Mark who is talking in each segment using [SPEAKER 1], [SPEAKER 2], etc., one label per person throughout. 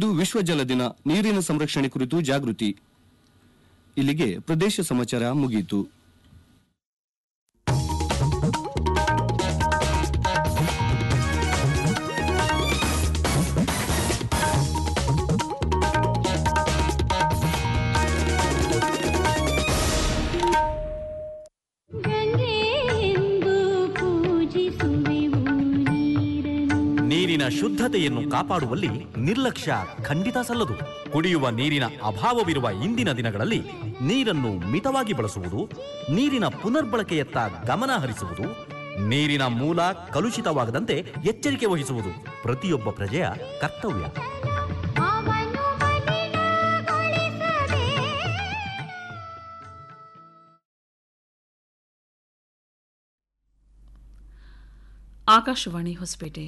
[SPEAKER 1] ಇಂದು ವಿಶ್ವ ಜಲ ದಿನ ನೀರಿನ ಸಂರಕ್ಷಣೆ ಕುರಿತು ಜಾಗೃತಿ ಇಲ್ಲಿಗೆ ಪ್ರದೇಶ ಸಮಾಚಾರ ಮುಗಿಯಿತು
[SPEAKER 2] ಗಂಗೆಯೆಂದು ಪೂಜಿಸುವೆವು ನೀರನ್ನು
[SPEAKER 3] ನೀರಿನ ಶುದ್ಧತೆಯನ್ನು ಕಾಪಾಡುವಲ್ಲಿ ನಿರ್ಲಕ್ಷ್ಯ ಖಂಡಿತ ಸಲ್ಲದು ಕುಡಿಯುವ ನೀರಿನ ಅಭಾವವಿರುವ ಇಂದಿನ ದಿನಗಳಲ್ಲಿ ನೀರನ್ನು ಮಿತವಾಗಿ ಬಳಸುವುದು ನೀರಿನ ಪುನರ್ಬಳಕೆಯತ್ತ ಗಮನ ಹರಿಸುವುದು ನೀರಿನ ಮೂಲ ಕಲುಷಿತವಾಗದಂತೆ ಎಚ್ಚರಿಕೆ ವಹಿಸುವುದು ಪ್ರತಿಯೊಬ್ಬ ಪ್ರಜೆಯ ಕರ್ತವ್ಯ
[SPEAKER 2] ಅವನು ಮಲಿನಗೊಳಿಸದೆ
[SPEAKER 4] ಆಕಾಶವಾಣಿ ಹೊಸಪೇಟೆ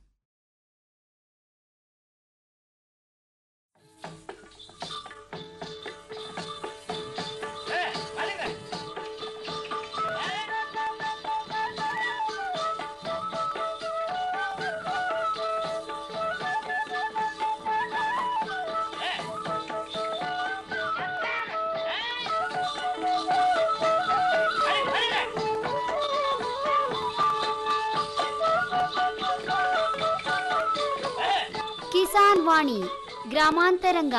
[SPEAKER 5] ಕಿಸಾನ್ ವಾಣಿ ಗ್ರಾಮಾಂತರಂಗ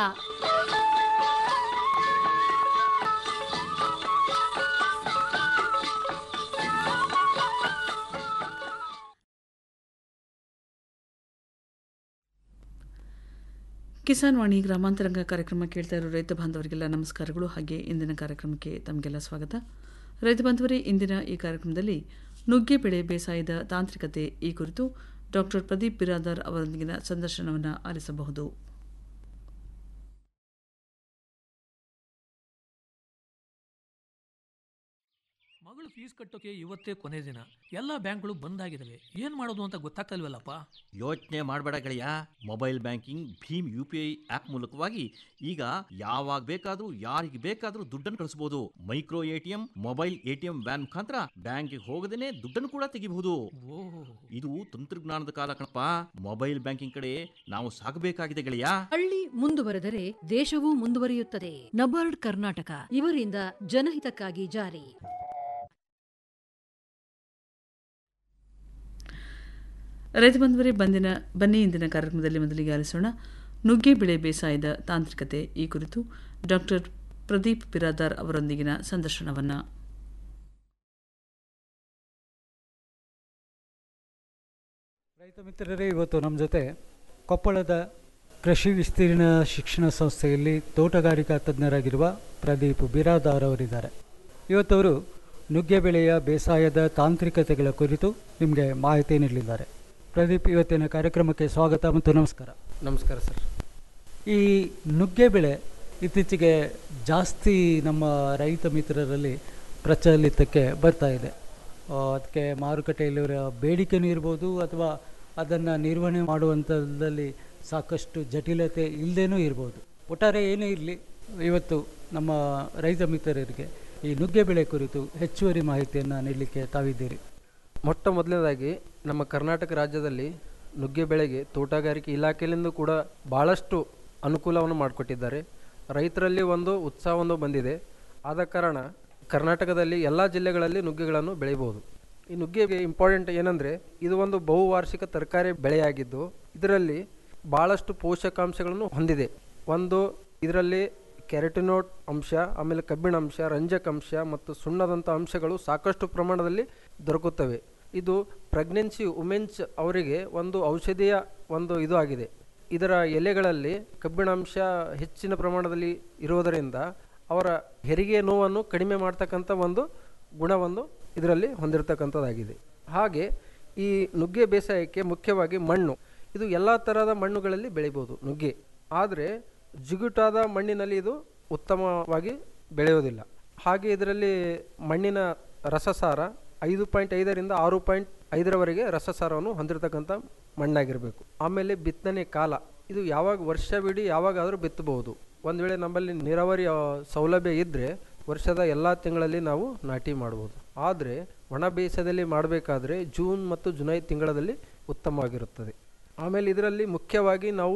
[SPEAKER 4] ಕಿಸಾನ್ ವಾಣಿ ಗ್ರಾಮಾಂತರಂಗ ಕಾರ್ಯಕ್ರಮ ಕೇಳ್ತಾ ಇರೋ ರೈತ ಬಾಂಧವರಿಗೆಲ್ಲ ನಮಸ್ಕಾರಗಳು ಹಾಗೆ ಇಂದಿನ ಕಾರ್ಯಕ್ರಮಕ್ಕೆ ತಮಗೆಲ್ಲ ಸ್ವಾಗತ ರೈತ ಬಾಂಧವರೇ ಇಂದಿನ ಈ ಕಾರ್ಯಕ್ರಮದಲ್ಲಿ ನುಗ್ಗೆ ಬೆಳೆ ಬೇಸಾಯದ ತಾಂತ್ರಿಕತೆ ಈ ಕುರಿತು ಡಾಕ್ಟರ್ ಪ್ರದೀಪ್ ಬಿರಾದರ್ ಅವರೊಂದಿಗಿನ ಸಂದರ್ಶನವನ್ನು ಆಲಿಸಬಹುದು
[SPEAKER 6] ಮಗಳು ಫೀಸ್ ಕಟ್ಟೋಕೆ ಇವತ್ತೇ ಕೊನೆ ದಿನ ಎಲ್ಲ ಬ್ಯಾಂಕ್ಗಳು ಬಂದ್ ಆಗಿದಾವೆ ಏನ್ ಮಾಡೋದು ಅಂತ ಗೊತ್ತಾಗ್ತಲ್ವಲ್ಲಪ್ಪ
[SPEAKER 3] ಯೋಚನೆ ಮಾಡಬೇಡ ಗೆಳೆಯ ಮೊಬೈಲ್ ಬ್ಯಾಂಕಿಂಗ್ ಭೀಮ್ ಯು ಪಿ ಐ ಆಪ್ ಮೂಲಕವಾಗಿ ಈಗ ಯಾವಾಗ ಬೇಕಾದ್ರೂ ಯಾರಿಗೆ ಬೇಕಾದ್ರೂ ದುಡ್ಡನ್ನು ಕಳಿಸಬಹುದು micro ATM mobile ATM van ಮುಖಾಂತರ ಬ್ಯಾಂಕಿಗೆ ಹೋಗದೇನೆ ದುಡ್ಡನ್ನು ಕೂಡ ತೆಗಿಬಹುದು ಇದು ತಂತ್ರಜ್ಞಾನದ ಕಾಲ ಕಣಪ್ಪ ಮೊಬೈಲ್ ಬ್ಯಾಂಕಿಂಗ್ ಕಡೆ ನಾವು ಸಾಗಬೇಕಾಗಿದೆ ಗೆಳೆಯ
[SPEAKER 7] ಹಳ್ಳಿ ಮುಂದುವರೆದರೆ ದೇಶವೂ ಮುಂದುವರಿಯುತ್ತದೆ ನಬಾರ್ಡ್ ಕರ್ನಾಟಕ ಇವರಿಂದ ಜನಹಿತಕ್ಕಾಗಿ ಜಾರಿ
[SPEAKER 4] ರೈತ ಬಾಂಧವರೇ ಬಂದಿನ ಬನ್ನಿ ಇಂದಿನ ಕಾರ್ಯಕ್ರಮದಲ್ಲಿ ಮೊದಲಿಗೆ ಆಲಿಸೋಣ ನುಗ್ಗೆ ಬೆಳೆ ಬೇಸಾಯದ ತಾಂತ್ರಿಕತೆ ಈ ಕುರಿತು ಡಾಕ್ಟರ್ ಪ್ರದೀಪ್ ಬಿರಾದಾರ್ ಅವರೊಂದಿಗಿನ ಸಂದರ್ಶನವನ್ನು
[SPEAKER 8] ರೈತ ಮಿತ್ರರೇ ಇವತ್ತು ನಮ್ಮ ಜೊತೆ ಕೊಪ್ಪಳದ ಕೃಷಿ ವಿಸ್ತೀರ್ಣ ಶಿಕ್ಷಣ ಸಂಸ್ಥೆಯಲ್ಲಿ ತೋಟಗಾರಿಕಾ ತಜ್ಞರಾಗಿರುವ ಪ್ರದೀಪ್ ಬಿರಾದಾರ್ ಅವರಿದ್ದಾರೆ ಇವತ್ತವರು ನುಗ್ಗೆ ಬೆಳೆಯ ಬೇಸಾಯದ ತಾಂತ್ರಿಕತೆಗಳ ಕುರಿತು ನಿಮಗೆ ಮಾಹಿತಿ ನೀಡಲಿದ್ದಾರೆ ಪ್ರದೀಪ್ ಇವತ್ತಿನ ಕಾರ್ಯಕ್ರಮಕ್ಕೆ ಸ್ವಾಗತ ಮತ್ತು ನಮಸ್ಕಾರ
[SPEAKER 9] ನಮಸ್ಕಾರ ಸರ್
[SPEAKER 8] ಈ ನುಗ್ಗೆ ಬೆಳೆ ಇತ್ತೀಚೆಗೆ ಜಾಸ್ತಿ ನಮ್ಮ ರೈತ ಮಿತ್ರರಲ್ಲಿ ಪ್ರಚಲಿತಕ್ಕೆ ಬರ್ತಾ ಇದೆ ಆ, ಅದಕ್ಕೆ ಮಾರುಕಟ್ಟೆಯಲ್ಲಿರೋ ಬೇಡಿಕೆನೂ ಇರ್ಬೋದು ಅಥವಾ ಅದನ್ನು ನಿರ್ವಹಣೆ ಮಾಡುವಂಥದ್ದಲ್ಲಿ ಸಾಕಷ್ಟು ಜಟಿಲತೆ ಇಲ್ಲದೇನೂ ಇರ್ಬೋದು ಒಟ್ಟಾರೆ ಏನೇ ಇರಲಿ ಇವತ್ತು ನಮ್ಮ ರೈತ ಮಿತ್ರರಿಗೆ ಈ ನುಗ್ಗೆ ಬೆಳೆ ಕುರಿತು ಹೆಚ್ಚುವರಿ ಮಾಹಿತಿಯನ್ನು ನೀಡಲಿಕ್ಕೆ ತಾವಿದ್ದೀರಿ
[SPEAKER 9] ಮೊಟ್ಟ ಮೊದಲನೇದಾಗಿ ನಮ್ಮ ಕರ್ನಾಟಕ ರಾಜ್ಯದಲ್ಲಿ ನುಗ್ಗೆ ಬೆಳೆಗೆ ತೋಟಗಾರಿಕೆ ಇಲಾಖೆಯಿಂದ ಕೂಡ ಭಾಳಷ್ಟು ಅನುಕೂಲವನ್ನು ಮಾಡಿಕೊಟ್ಟಿದ್ದಾರೆ ರೈತರಲ್ಲಿ ಒಂದು ಉತ್ಸಾಹವನ್ನು ಬಂದಿದೆ ಆದ ಕಾರಣ ಕರ್ನಾಟಕದಲ್ಲಿ ಎಲ್ಲ ಜಿಲ್ಲೆಗಳಲ್ಲಿ ನುಗ್ಗೆಗಳನ್ನು ಬೆಳೆಯಬಹುದು ಈ ನುಗ್ಗೆಗೆ ಇಂಪಾರ್ಟೆಂಟ್ ಏನಂದರೆ ಇದು ಒಂದು ಬಹುವಾರ್ಷಿಕ ತರಕಾರಿ ಬೆಳೆಯಾಗಿದ್ದು ಇದರಲ್ಲಿ ಭಾಳಷ್ಟು ಪೋಷಕಾಂಶಗಳನ್ನು ಹೊಂದಿದೆ ಒಂದು ಇದರಲ್ಲಿ ಕ್ಯಾರೆಟಿನೋಟ್ ಅಂಶ ಆಮೇಲೆ ಕಬ್ಬಿಣ ಅಂಶ ರಂಜಕ ಅಂಶ ಮತ್ತು ಸುಣ್ಣದಂಥ ಅಂಶಗಳು ಸಾಕಷ್ಟು ಪ್ರಮಾಣದಲ್ಲಿ ದೊರಕುತ್ತವೆ ಇದು ಪ್ರೆಗ್ನೆನ್ಸಿ ವುಮೆನ್ಸ್ ಅವರಿಗೆ ಒಂದು ಔಷಧಿಯ ಒಂದು ಇದು ಆಗಿದೆ ಇದರ ಎಲೆಗಳಲ್ಲಿ ಕಬ್ಬಿಣಾಂಶ ಹೆಚ್ಚಿನ ಪ್ರಮಾಣದಲ್ಲಿ ಇರುವುದರಿಂದ ಅವರ ಹೆರಿಗೆ ನೋವನ್ನು ಕಡಿಮೆ ಮಾಡ್ತಕ್ಕಂಥ ಒಂದು ಗುಣವನ್ನು ಇದರಲ್ಲಿ ಹೊಂದಿರತಕ್ಕಂಥದ್ದಾಗಿದೆ ಹಾಗೆ ಈ ನುಗ್ಗೆ ಬೇಸಾಯಕ್ಕೆ ಮುಖ್ಯವಾಗಿ ಮಣ್ಣು ಇದು ಎಲ್ಲ ಥರದ ಮಣ್ಣುಗಳಲ್ಲಿ ಬೆಳಿಬೋದು ನುಗ್ಗೆ ಆದರೆ ಜಿಗುಟಾದ ಮಣ್ಣಿನಲ್ಲಿ ಇದು ಉತ್ತಮವಾಗಿ ಬೆಳೆಯೋದಿಲ್ಲ ಹಾಗೆ ಇದರಲ್ಲಿ ಮಣ್ಣಿನ ರಸಸಾರ ಐದು ಪಾಯಿಂಟ್ ಐದರಿಂದ ಆರು ಪಾಯಿಂಟ್ ಐದರವರೆಗೆ ರಸಸಾರವನ್ನು ಹೊಂದಿರತಕ್ಕಂಥ ಮಣ್ಣಾಗಿರಬೇಕು ಆಮೇಲೆ ಬಿತ್ತನೆ ಕಾಲ ಇದು ಯಾವಾಗ ವರ್ಷವಿಡೀ ಯಾವಾಗಾದರೂ ಬಿತ್ತಬಹುದು ಒಂದು ವೇಳೆ ನಮ್ಮಲ್ಲಿ ನೀರಾವರಿ ಆ, ಸೌಲಭ್ಯ ಇದ್ದರೆ ವರ್ಷದ ಎಲ್ಲ ತಿಂಗಳಲ್ಲಿ ನಾವು ನಾಟಿ ಮಾಡ್ಬೋದು ಆದರೆ ಒಣ ಬೇಸಾಯದಲ್ಲಿ ಮಾಡಬೇಕಾದ್ರೆ ಜೂನ್ ಮತ್ತು ಜುಲೈ ತಿಂಗಳಲ್ಲಿ ಉತ್ತಮವಾಗಿರುತ್ತದೆ ಆಮೇಲೆ ಇದರಲ್ಲಿ ಮುಖ್ಯವಾಗಿ ನಾವು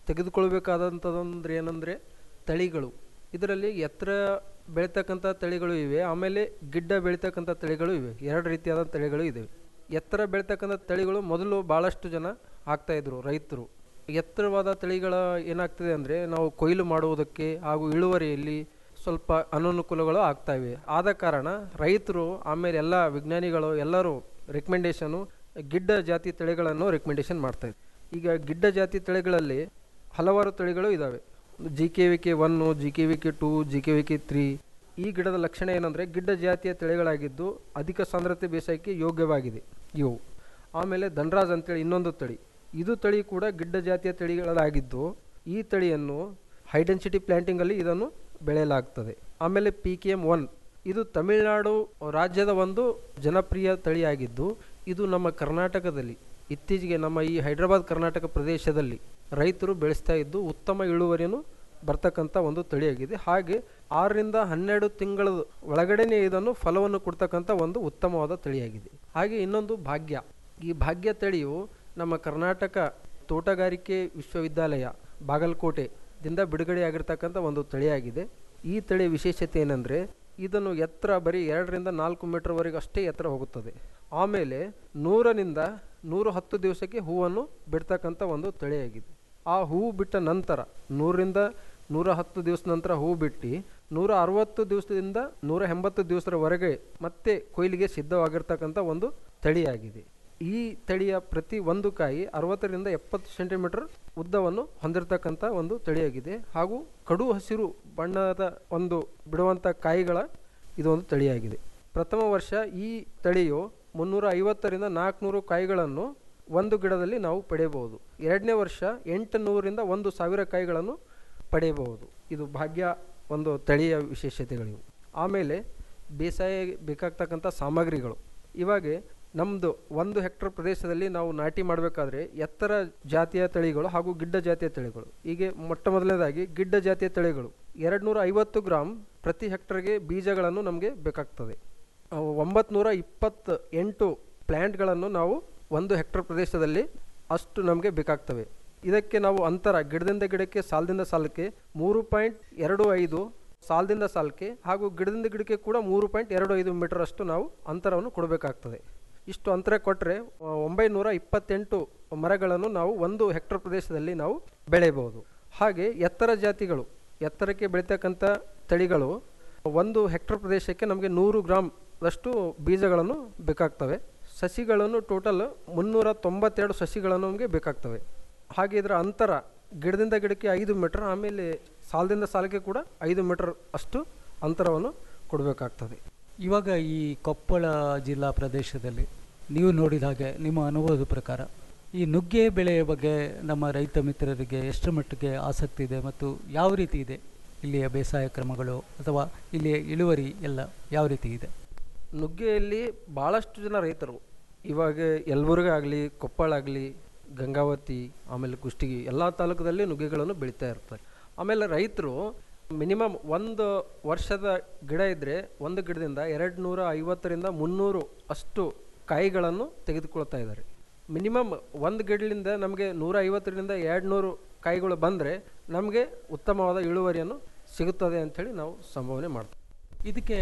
[SPEAKER 9] ತೆಗೆದುಕೊಳ್ಬೇಕಾದಂಥದ್ದಂದ್ರೆ ಏನಂದರೆ ತಳಿಗಳು ಇದರಲ್ಲಿ ಎತ್ತರ ಬೆಳೀತಕ್ಕಂಥ ತಳಿಗಳು ಇವೆ ಆಮೇಲೆ ಗಿಡ್ಡ ಬೆಳೀತಕ್ಕಂಥ ತಳಿಗಳು ಇವೆ ಎರಡು ರೀತಿಯಾದ ತಳಿಗಳು ಇವೆ ಎತ್ತರ ಬೆಳೀತಕ್ಕಂಥ ತಳಿಗಳು ಮೊದಲು ಭಾಳಷ್ಟು ಜನ ಹಾಕ್ತಾಯಿದ್ರು ರೈತರು ಎತ್ತರವಾದ ತಳಿಗಳ ಏನಾಗ್ತದೆ ಅಂದರೆ ನಾವು ಕೊಯ್ಲು ಮಾಡುವುದಕ್ಕೆ ಹಾಗೂ ಇಳುವರಿಯಲ್ಲಿ ಸ್ವಲ್ಪ ಅನನುಕೂಲಗಳು ಆಗ್ತಾ ಇವೆ ಆದ ಕಾರಣ ರೈತರು ಆಮೇಲೆ ಎಲ್ಲ ವಿಜ್ಞಾನಿಗಳು ಎಲ್ಲರೂ ರೆಕಮೆಂಡೇಶನು ಗಿಡ್ಡ ಜಾತಿ ತಳಿಗಳನ್ನು ರೆಕಮೆಂಡೇಶನ್ ಮಾಡ್ತಾ ಇದ್ದಾರೆ ಈಗ ಗಿಡ್ಡ ಜಾತಿ ತಳಿಗಳಲ್ಲಿ ಹಲವಾರು ತಳಿಗಳು ಇದ್ದಾವೆ G K V K one G K V K two G K V K three ಈ ಗಿಡದ ಲಕ್ಷಣ ಏನಂದರೆ ಗಿಡ್ಡ ಜಾತಿಯ ತಳಿಗಳಾಗಿದ್ದು ಅಧಿಕ ಸಾಂದ್ರತೆ ಬೇಸಾಯಕ್ಕೆ ಯೋಗ್ಯವಾಗಿದೆ ಇವು ಆಮೇಲೆ ಧನರಾಜ್ ಅಂತೇಳಿ ಇನ್ನೊಂದು ತಳಿ ಇದು ತಳಿ ಕೂಡ ಗಿಡ್ಡ ಜಾತಿಯ ತಳಿಗಳಾಗಿದ್ದು ಈ ತಳಿಯನ್ನು ಹೈ ಡೆನ್ಸಿಟಿ ಪ್ಲ್ಯಾಂಟಿಂಗಲ್ಲಿ ಇದನ್ನು ಬೆಳೆಯಲಾಗ್ತದೆ ಆಮೇಲೆ ಪಿ ಕೆ ಎಮ್ ಒನ್ ಇದು ತಮಿಳುನಾಡು ರಾಜ್ಯದ ಒಂದು ಜನಪ್ರಿಯ ತಳಿಯಾಗಿದ್ದು ಇದು ನಮ್ಮ ಕರ್ನಾಟಕದಲ್ಲಿ ಇತ್ತೀಚೆಗೆ ನಮ್ಮ ಈ ಹೈದರಾಬಾದ್ ಕರ್ನಾಟಕ ಪ್ರದೇಶದಲ್ಲಿ ರೈತರು ಬೆಳೆಸ್ತಾ ಇದ್ದು ಉತ್ತಮ ಇಳುವರಿಯನ್ನು ಬರ್ತಕ್ಕಂಥ ಒಂದು ತಳಿಯಾಗಿದೆ ಹಾಗೆ ಆರರಿಂದ ಹನ್ನೆರಡು ತಿಂಗಳ ಒಳಗಡೆನೇ ಇದನ್ನು ಫಲವನ್ನು ಕೊಡ್ತಕ್ಕಂಥ ಒಂದು ಉತ್ತಮವಾದ ತಳಿಯಾಗಿದೆ ಹಾಗೆ ಇನ್ನೊಂದು ಭಾಗ್ಯ ಈ ಭಾಗ್ಯ ತಳಿಯು ನಮ್ಮ ಕರ್ನಾಟಕ ತೋಟಗಾರಿಕೆ ವಿಶ್ವವಿದ್ಯಾಲಯ ಬಾಗಲಕೋಟೆದಿಂದ ಬಿಡುಗಡೆಯಾಗಿರ್ತಕ್ಕಂಥ ಒಂದು ತಳಿಯಾಗಿದೆ ಈ ತಳಿಯ ವಿಶೇಷತೆ ಏನಂದರೆ ಇದನ್ನು ಎತ್ತರ ಬರೀ ಎರಡರಿಂದ ನಾಲ್ಕು ಮೀಟರ್ವರೆಗೆ ಅಷ್ಟೇ ಎತ್ತರ ಹೋಗುತ್ತದೆ ಆಮೇಲೆ ನೂರನಿಂದ ನೂರ ಹತ್ತು ದಿವಸಕ್ಕೆ ಹೂವನ್ನು ಬಿಡ್ತಕ್ಕಂಥ ಒಂದು ತಳಿಯಾಗಿದೆ ಆ ಹೂವು ಬಿಟ್ಟ ನಂತರ ನೂರರಿಂದ ನೂರ ಹತ್ತು ದಿವಸ ನಂತರ ಹೂ ಬಿಟ್ಟು ನೂರ ಅರವತ್ತು ದಿವಸದಿಂದ ನೂರ ಎಂಬತ್ತು ದಿವಸದವರೆಗೆ ಮತ್ತೆ ಕೊಯ್ಲಿಗೆ ಸಿದ್ಧವಾಗಿರ್ತಕ್ಕಂಥ ಒಂದು ತಳಿಯಾಗಿದೆ ಈ ತಳಿಯ ಪ್ರತಿ ಒಂದು ಕಾಯಿ ಅರವತ್ತರಿಂದ ಎಪ್ಪತ್ತು ಸೆಂಟಿಮೀಟರ್ ಉದ್ದವನ್ನು ಹೊಂದಿರತಕ್ಕಂಥ ಒಂದು ತಳಿಯಾಗಿದೆ ಹಾಗೂ ಕಡು ಹಸಿರು ಬಣ್ಣದ ಒಂದು ಬಿಡುವಂಥ ಕಾಯಿಗಳ ಇದೊಂದು ತಳಿಯಾಗಿದೆ ಪ್ರಥಮ ವರ್ಷ ಈ ತಳಿಯು ಮುನ್ನೂರ ಐವತ್ತರಿಂದ ನಾಲ್ಕುನೂರು ಕಾಯಿಗಳನ್ನು ಒಂದು ಗಿಡದಲ್ಲಿ ನಾವು ಪಡೆಯಬಹುದು ಎರಡನೇ ವರ್ಷ ಎಂಟು ನೂರಿಂದ ಒಂದು ಸಾವಿರ ಕಾಯಿಗಳನ್ನು ಪಡೆಯಬಹುದು ಇದು ಭಾಗ್ಯ ಒಂದು ತಳಿಯ ವಿಶೇಷತೆಗಳಿವು ಆಮೇಲೆ ಬೇಸಾಯ ಬೇಕಾಗ್ತಕ್ಕಂಥ ಸಾಮಗ್ರಿಗಳು ಇವಾಗ ನಮ್ಮದು ಒಂದು ಹೆಕ್ಟರ್ ಪ್ರದೇಶದಲ್ಲಿ ನಾವು ನಾಟಿ ಮಾಡಬೇಕಾದ್ರೆ ಎತ್ತರ ಜಾತಿಯ ತಳಿಗಳು ಹಾಗೂ ಗಿಡ್ಡ ಜಾತಿಯ ತಳಿಗಳು ಹೀಗೆ ಮೊಟ್ಟ ಮೊದಲನೇದಾಗಿ ಗಿಡ್ಡ ಜಾತಿಯ ತಳಿಗಳು ಎರಡು ನೂರ ಐವತ್ತು ಗ್ರಾಮ್ ಪ್ರತಿ ಹೆಕ್ಟರ್ಗೆ ಬೀಜಗಳನ್ನು ನಮಗೆ ಬೇಕಾಗ್ತದೆ ಒಂಬತ್ತು ನೂರ ಇಪ್ಪತ್ತು ಎಂಟು ಪ್ಲ್ಯಾಂಟ್ಗಳನ್ನು ನಾವು ಒಂದು ಹೆಕ್ಟರ್ ಪ್ರದೇಶದಲ್ಲಿ ಅಷ್ಟು ನಮಗೆ ಬೇಕಾಗ್ತವೆ ಇದಕ್ಕೆ ನಾವು ಅಂತರ ಗಿಡದಿಂದ ಗಿಡಕ್ಕೆ ಸಾಲದಿಂದ ಸಾಲಕ್ಕೆ ಮೂರು ಪಾಯಿಂಟ್ ಎರಡು ಐದು ಸಾಲದಿಂದ ಸಾಲಕ್ಕೆ ಹಾಗೂ ಗಿಡದಿಂದ ಗಿಡಕ್ಕೆ ಕೂಡ ಮೂರು ಪಾಯಿಂಟ್ ಎರಡು ಐದು ಮೀಟರ್ ಅಷ್ಟು ನಾವು ಅಂತರವನ್ನು ಕೊಡಬೇಕಾಗ್ತದೆ ಇಷ್ಟು ಅಂತರ ಕೊಟ್ಟರೆ ಒಂಬೈನೂರ ಇಪ್ಪತ್ತೆಂಟು ಮರಗಳನ್ನು ನಾವು ಒಂದು ಹೆಕ್ಟರ್ ಪ್ರದೇಶದಲ್ಲಿ ನಾವು ಬೆಳೆಯಬಹುದು ಹಾಗೆ ಎತ್ತರ ಜಾತಿಗಳು ಎತ್ತರಕ್ಕೆ ಬೆಳೀತಕ್ಕಂಥ ತಳಿಗಳು ಒಂದು ಹೆಕ್ಟರ್ ಪ್ರದೇಶಕ್ಕೆ ನಮಗೆ ನೂರು ಗ್ರಾಮ್ ಅಷ್ಟು ಬೀಜಗಳನ್ನು ಬೇಕಾಗ್ತವೆ ಸಸಿಗಳನ್ನು ಟೋಟಲ್ ಮುನ್ನೂರ ತೊಂಬತ್ತೆರಡು ಸಸಿಗಳನ್ನು ನಮಗೆ ಬೇಕಾಗ್ತವೆ ಹಾಗೆ ಇದರ ಅಂತರ ಗಿಡದಿಂದ ಗಿಡಕ್ಕೆ ಐದು ಮೀಟರ್ ಆಮೇಲೆ ಸಾಲದಿಂದ ಸಾಲಕ್ಕೆ ಕೂಡ ಐದು ಮೀಟರ್ ಅಷ್ಟು ಅಂತರವನ್ನು ಕೊಡಬೇಕಾಗ್ತದೆ
[SPEAKER 8] ಇವಾಗ ಈ ಕೊಪ್ಪಳ ಜಿಲ್ಲಾ ಪ್ರದೇಶದಲ್ಲಿ ನೀವು ನೋಡಿದ ಹಾಗೆ ನಿಮ್ಮ ಅನುಭವದ ಪ್ರಕಾರ ಈ ನುಗ್ಗೆ ಬೆಳೆಯ ಬಗ್ಗೆ ನಮ್ಮ ರೈತ ಮಿತ್ರರಿಗೆ ಎಷ್ಟು ಮಟ್ಟಿಗೆ ಆಸಕ್ತಿ ಇದೆ ಮತ್ತು ಯಾವ ರೀತಿ ಇದೆ ಇಲ್ಲಿಯ ಬೇಸಾಯ ಕ್ರಮಗಳು ಅಥವಾ ಇಲ್ಲಿಯ ಇಳುವರಿ ಎಲ್ಲ ಯಾವ ರೀತಿ ಇದೆ
[SPEAKER 9] ನುಗ್ಗೆಯಲ್ಲಿ ಭಾಳಷ್ಟು ಜನ ರೈತರು ಇವಾಗ ಯಲಬುರ್ಗ ಆಗಲಿ ಕೊಪ್ಪಳ ಆಗಲಿ ಗಂಗಾವತಿ ಆಮೇಲೆ ಕುಷ್ಟಗಿ ಎಲ್ಲ ತಾಲೂಕದಲ್ಲಿ ನುಗ್ಗೆಗಳನ್ನು ಬೆಳೀತಾ ಇರ್ತಾರೆ ಆಮೇಲೆ ರೈತರು ಮಿನಿಮಮ್ ಒಂದು ವರ್ಷದ ಗಿಡ ಇದ್ದರೆ ಒಂದು ಗಿಡದಿಂದ ಎರಡು ನೂರ ಐವತ್ತರಿಂದ ಮುನ್ನೂರು ಅಷ್ಟು ಕಾಯಿಗಳನ್ನು ತೆಗೆದುಕೊಳ್ತಾ ಇದ್ದಾರೆ ಮಿನಿಮಮ್ ಒಂದು ಗಿಡದಿಂದ ನಮಗೆ ನೂರ ಐವತ್ತರಿಂದ ಎರಡು ನೂರು ಕಾಯಿಗಳು ಬಂದರೆ ನಮಗೆ ಉತ್ತಮವಾದ ಇಳುವರಿಯನ್ನು ಸಿಗುತ್ತದೆ ಅಂಥೇಳಿ ನಾವು ಸಂಭಾವನೆ ಮಾಡ್ತೀವಿ
[SPEAKER 8] ಇದಕ್ಕೆ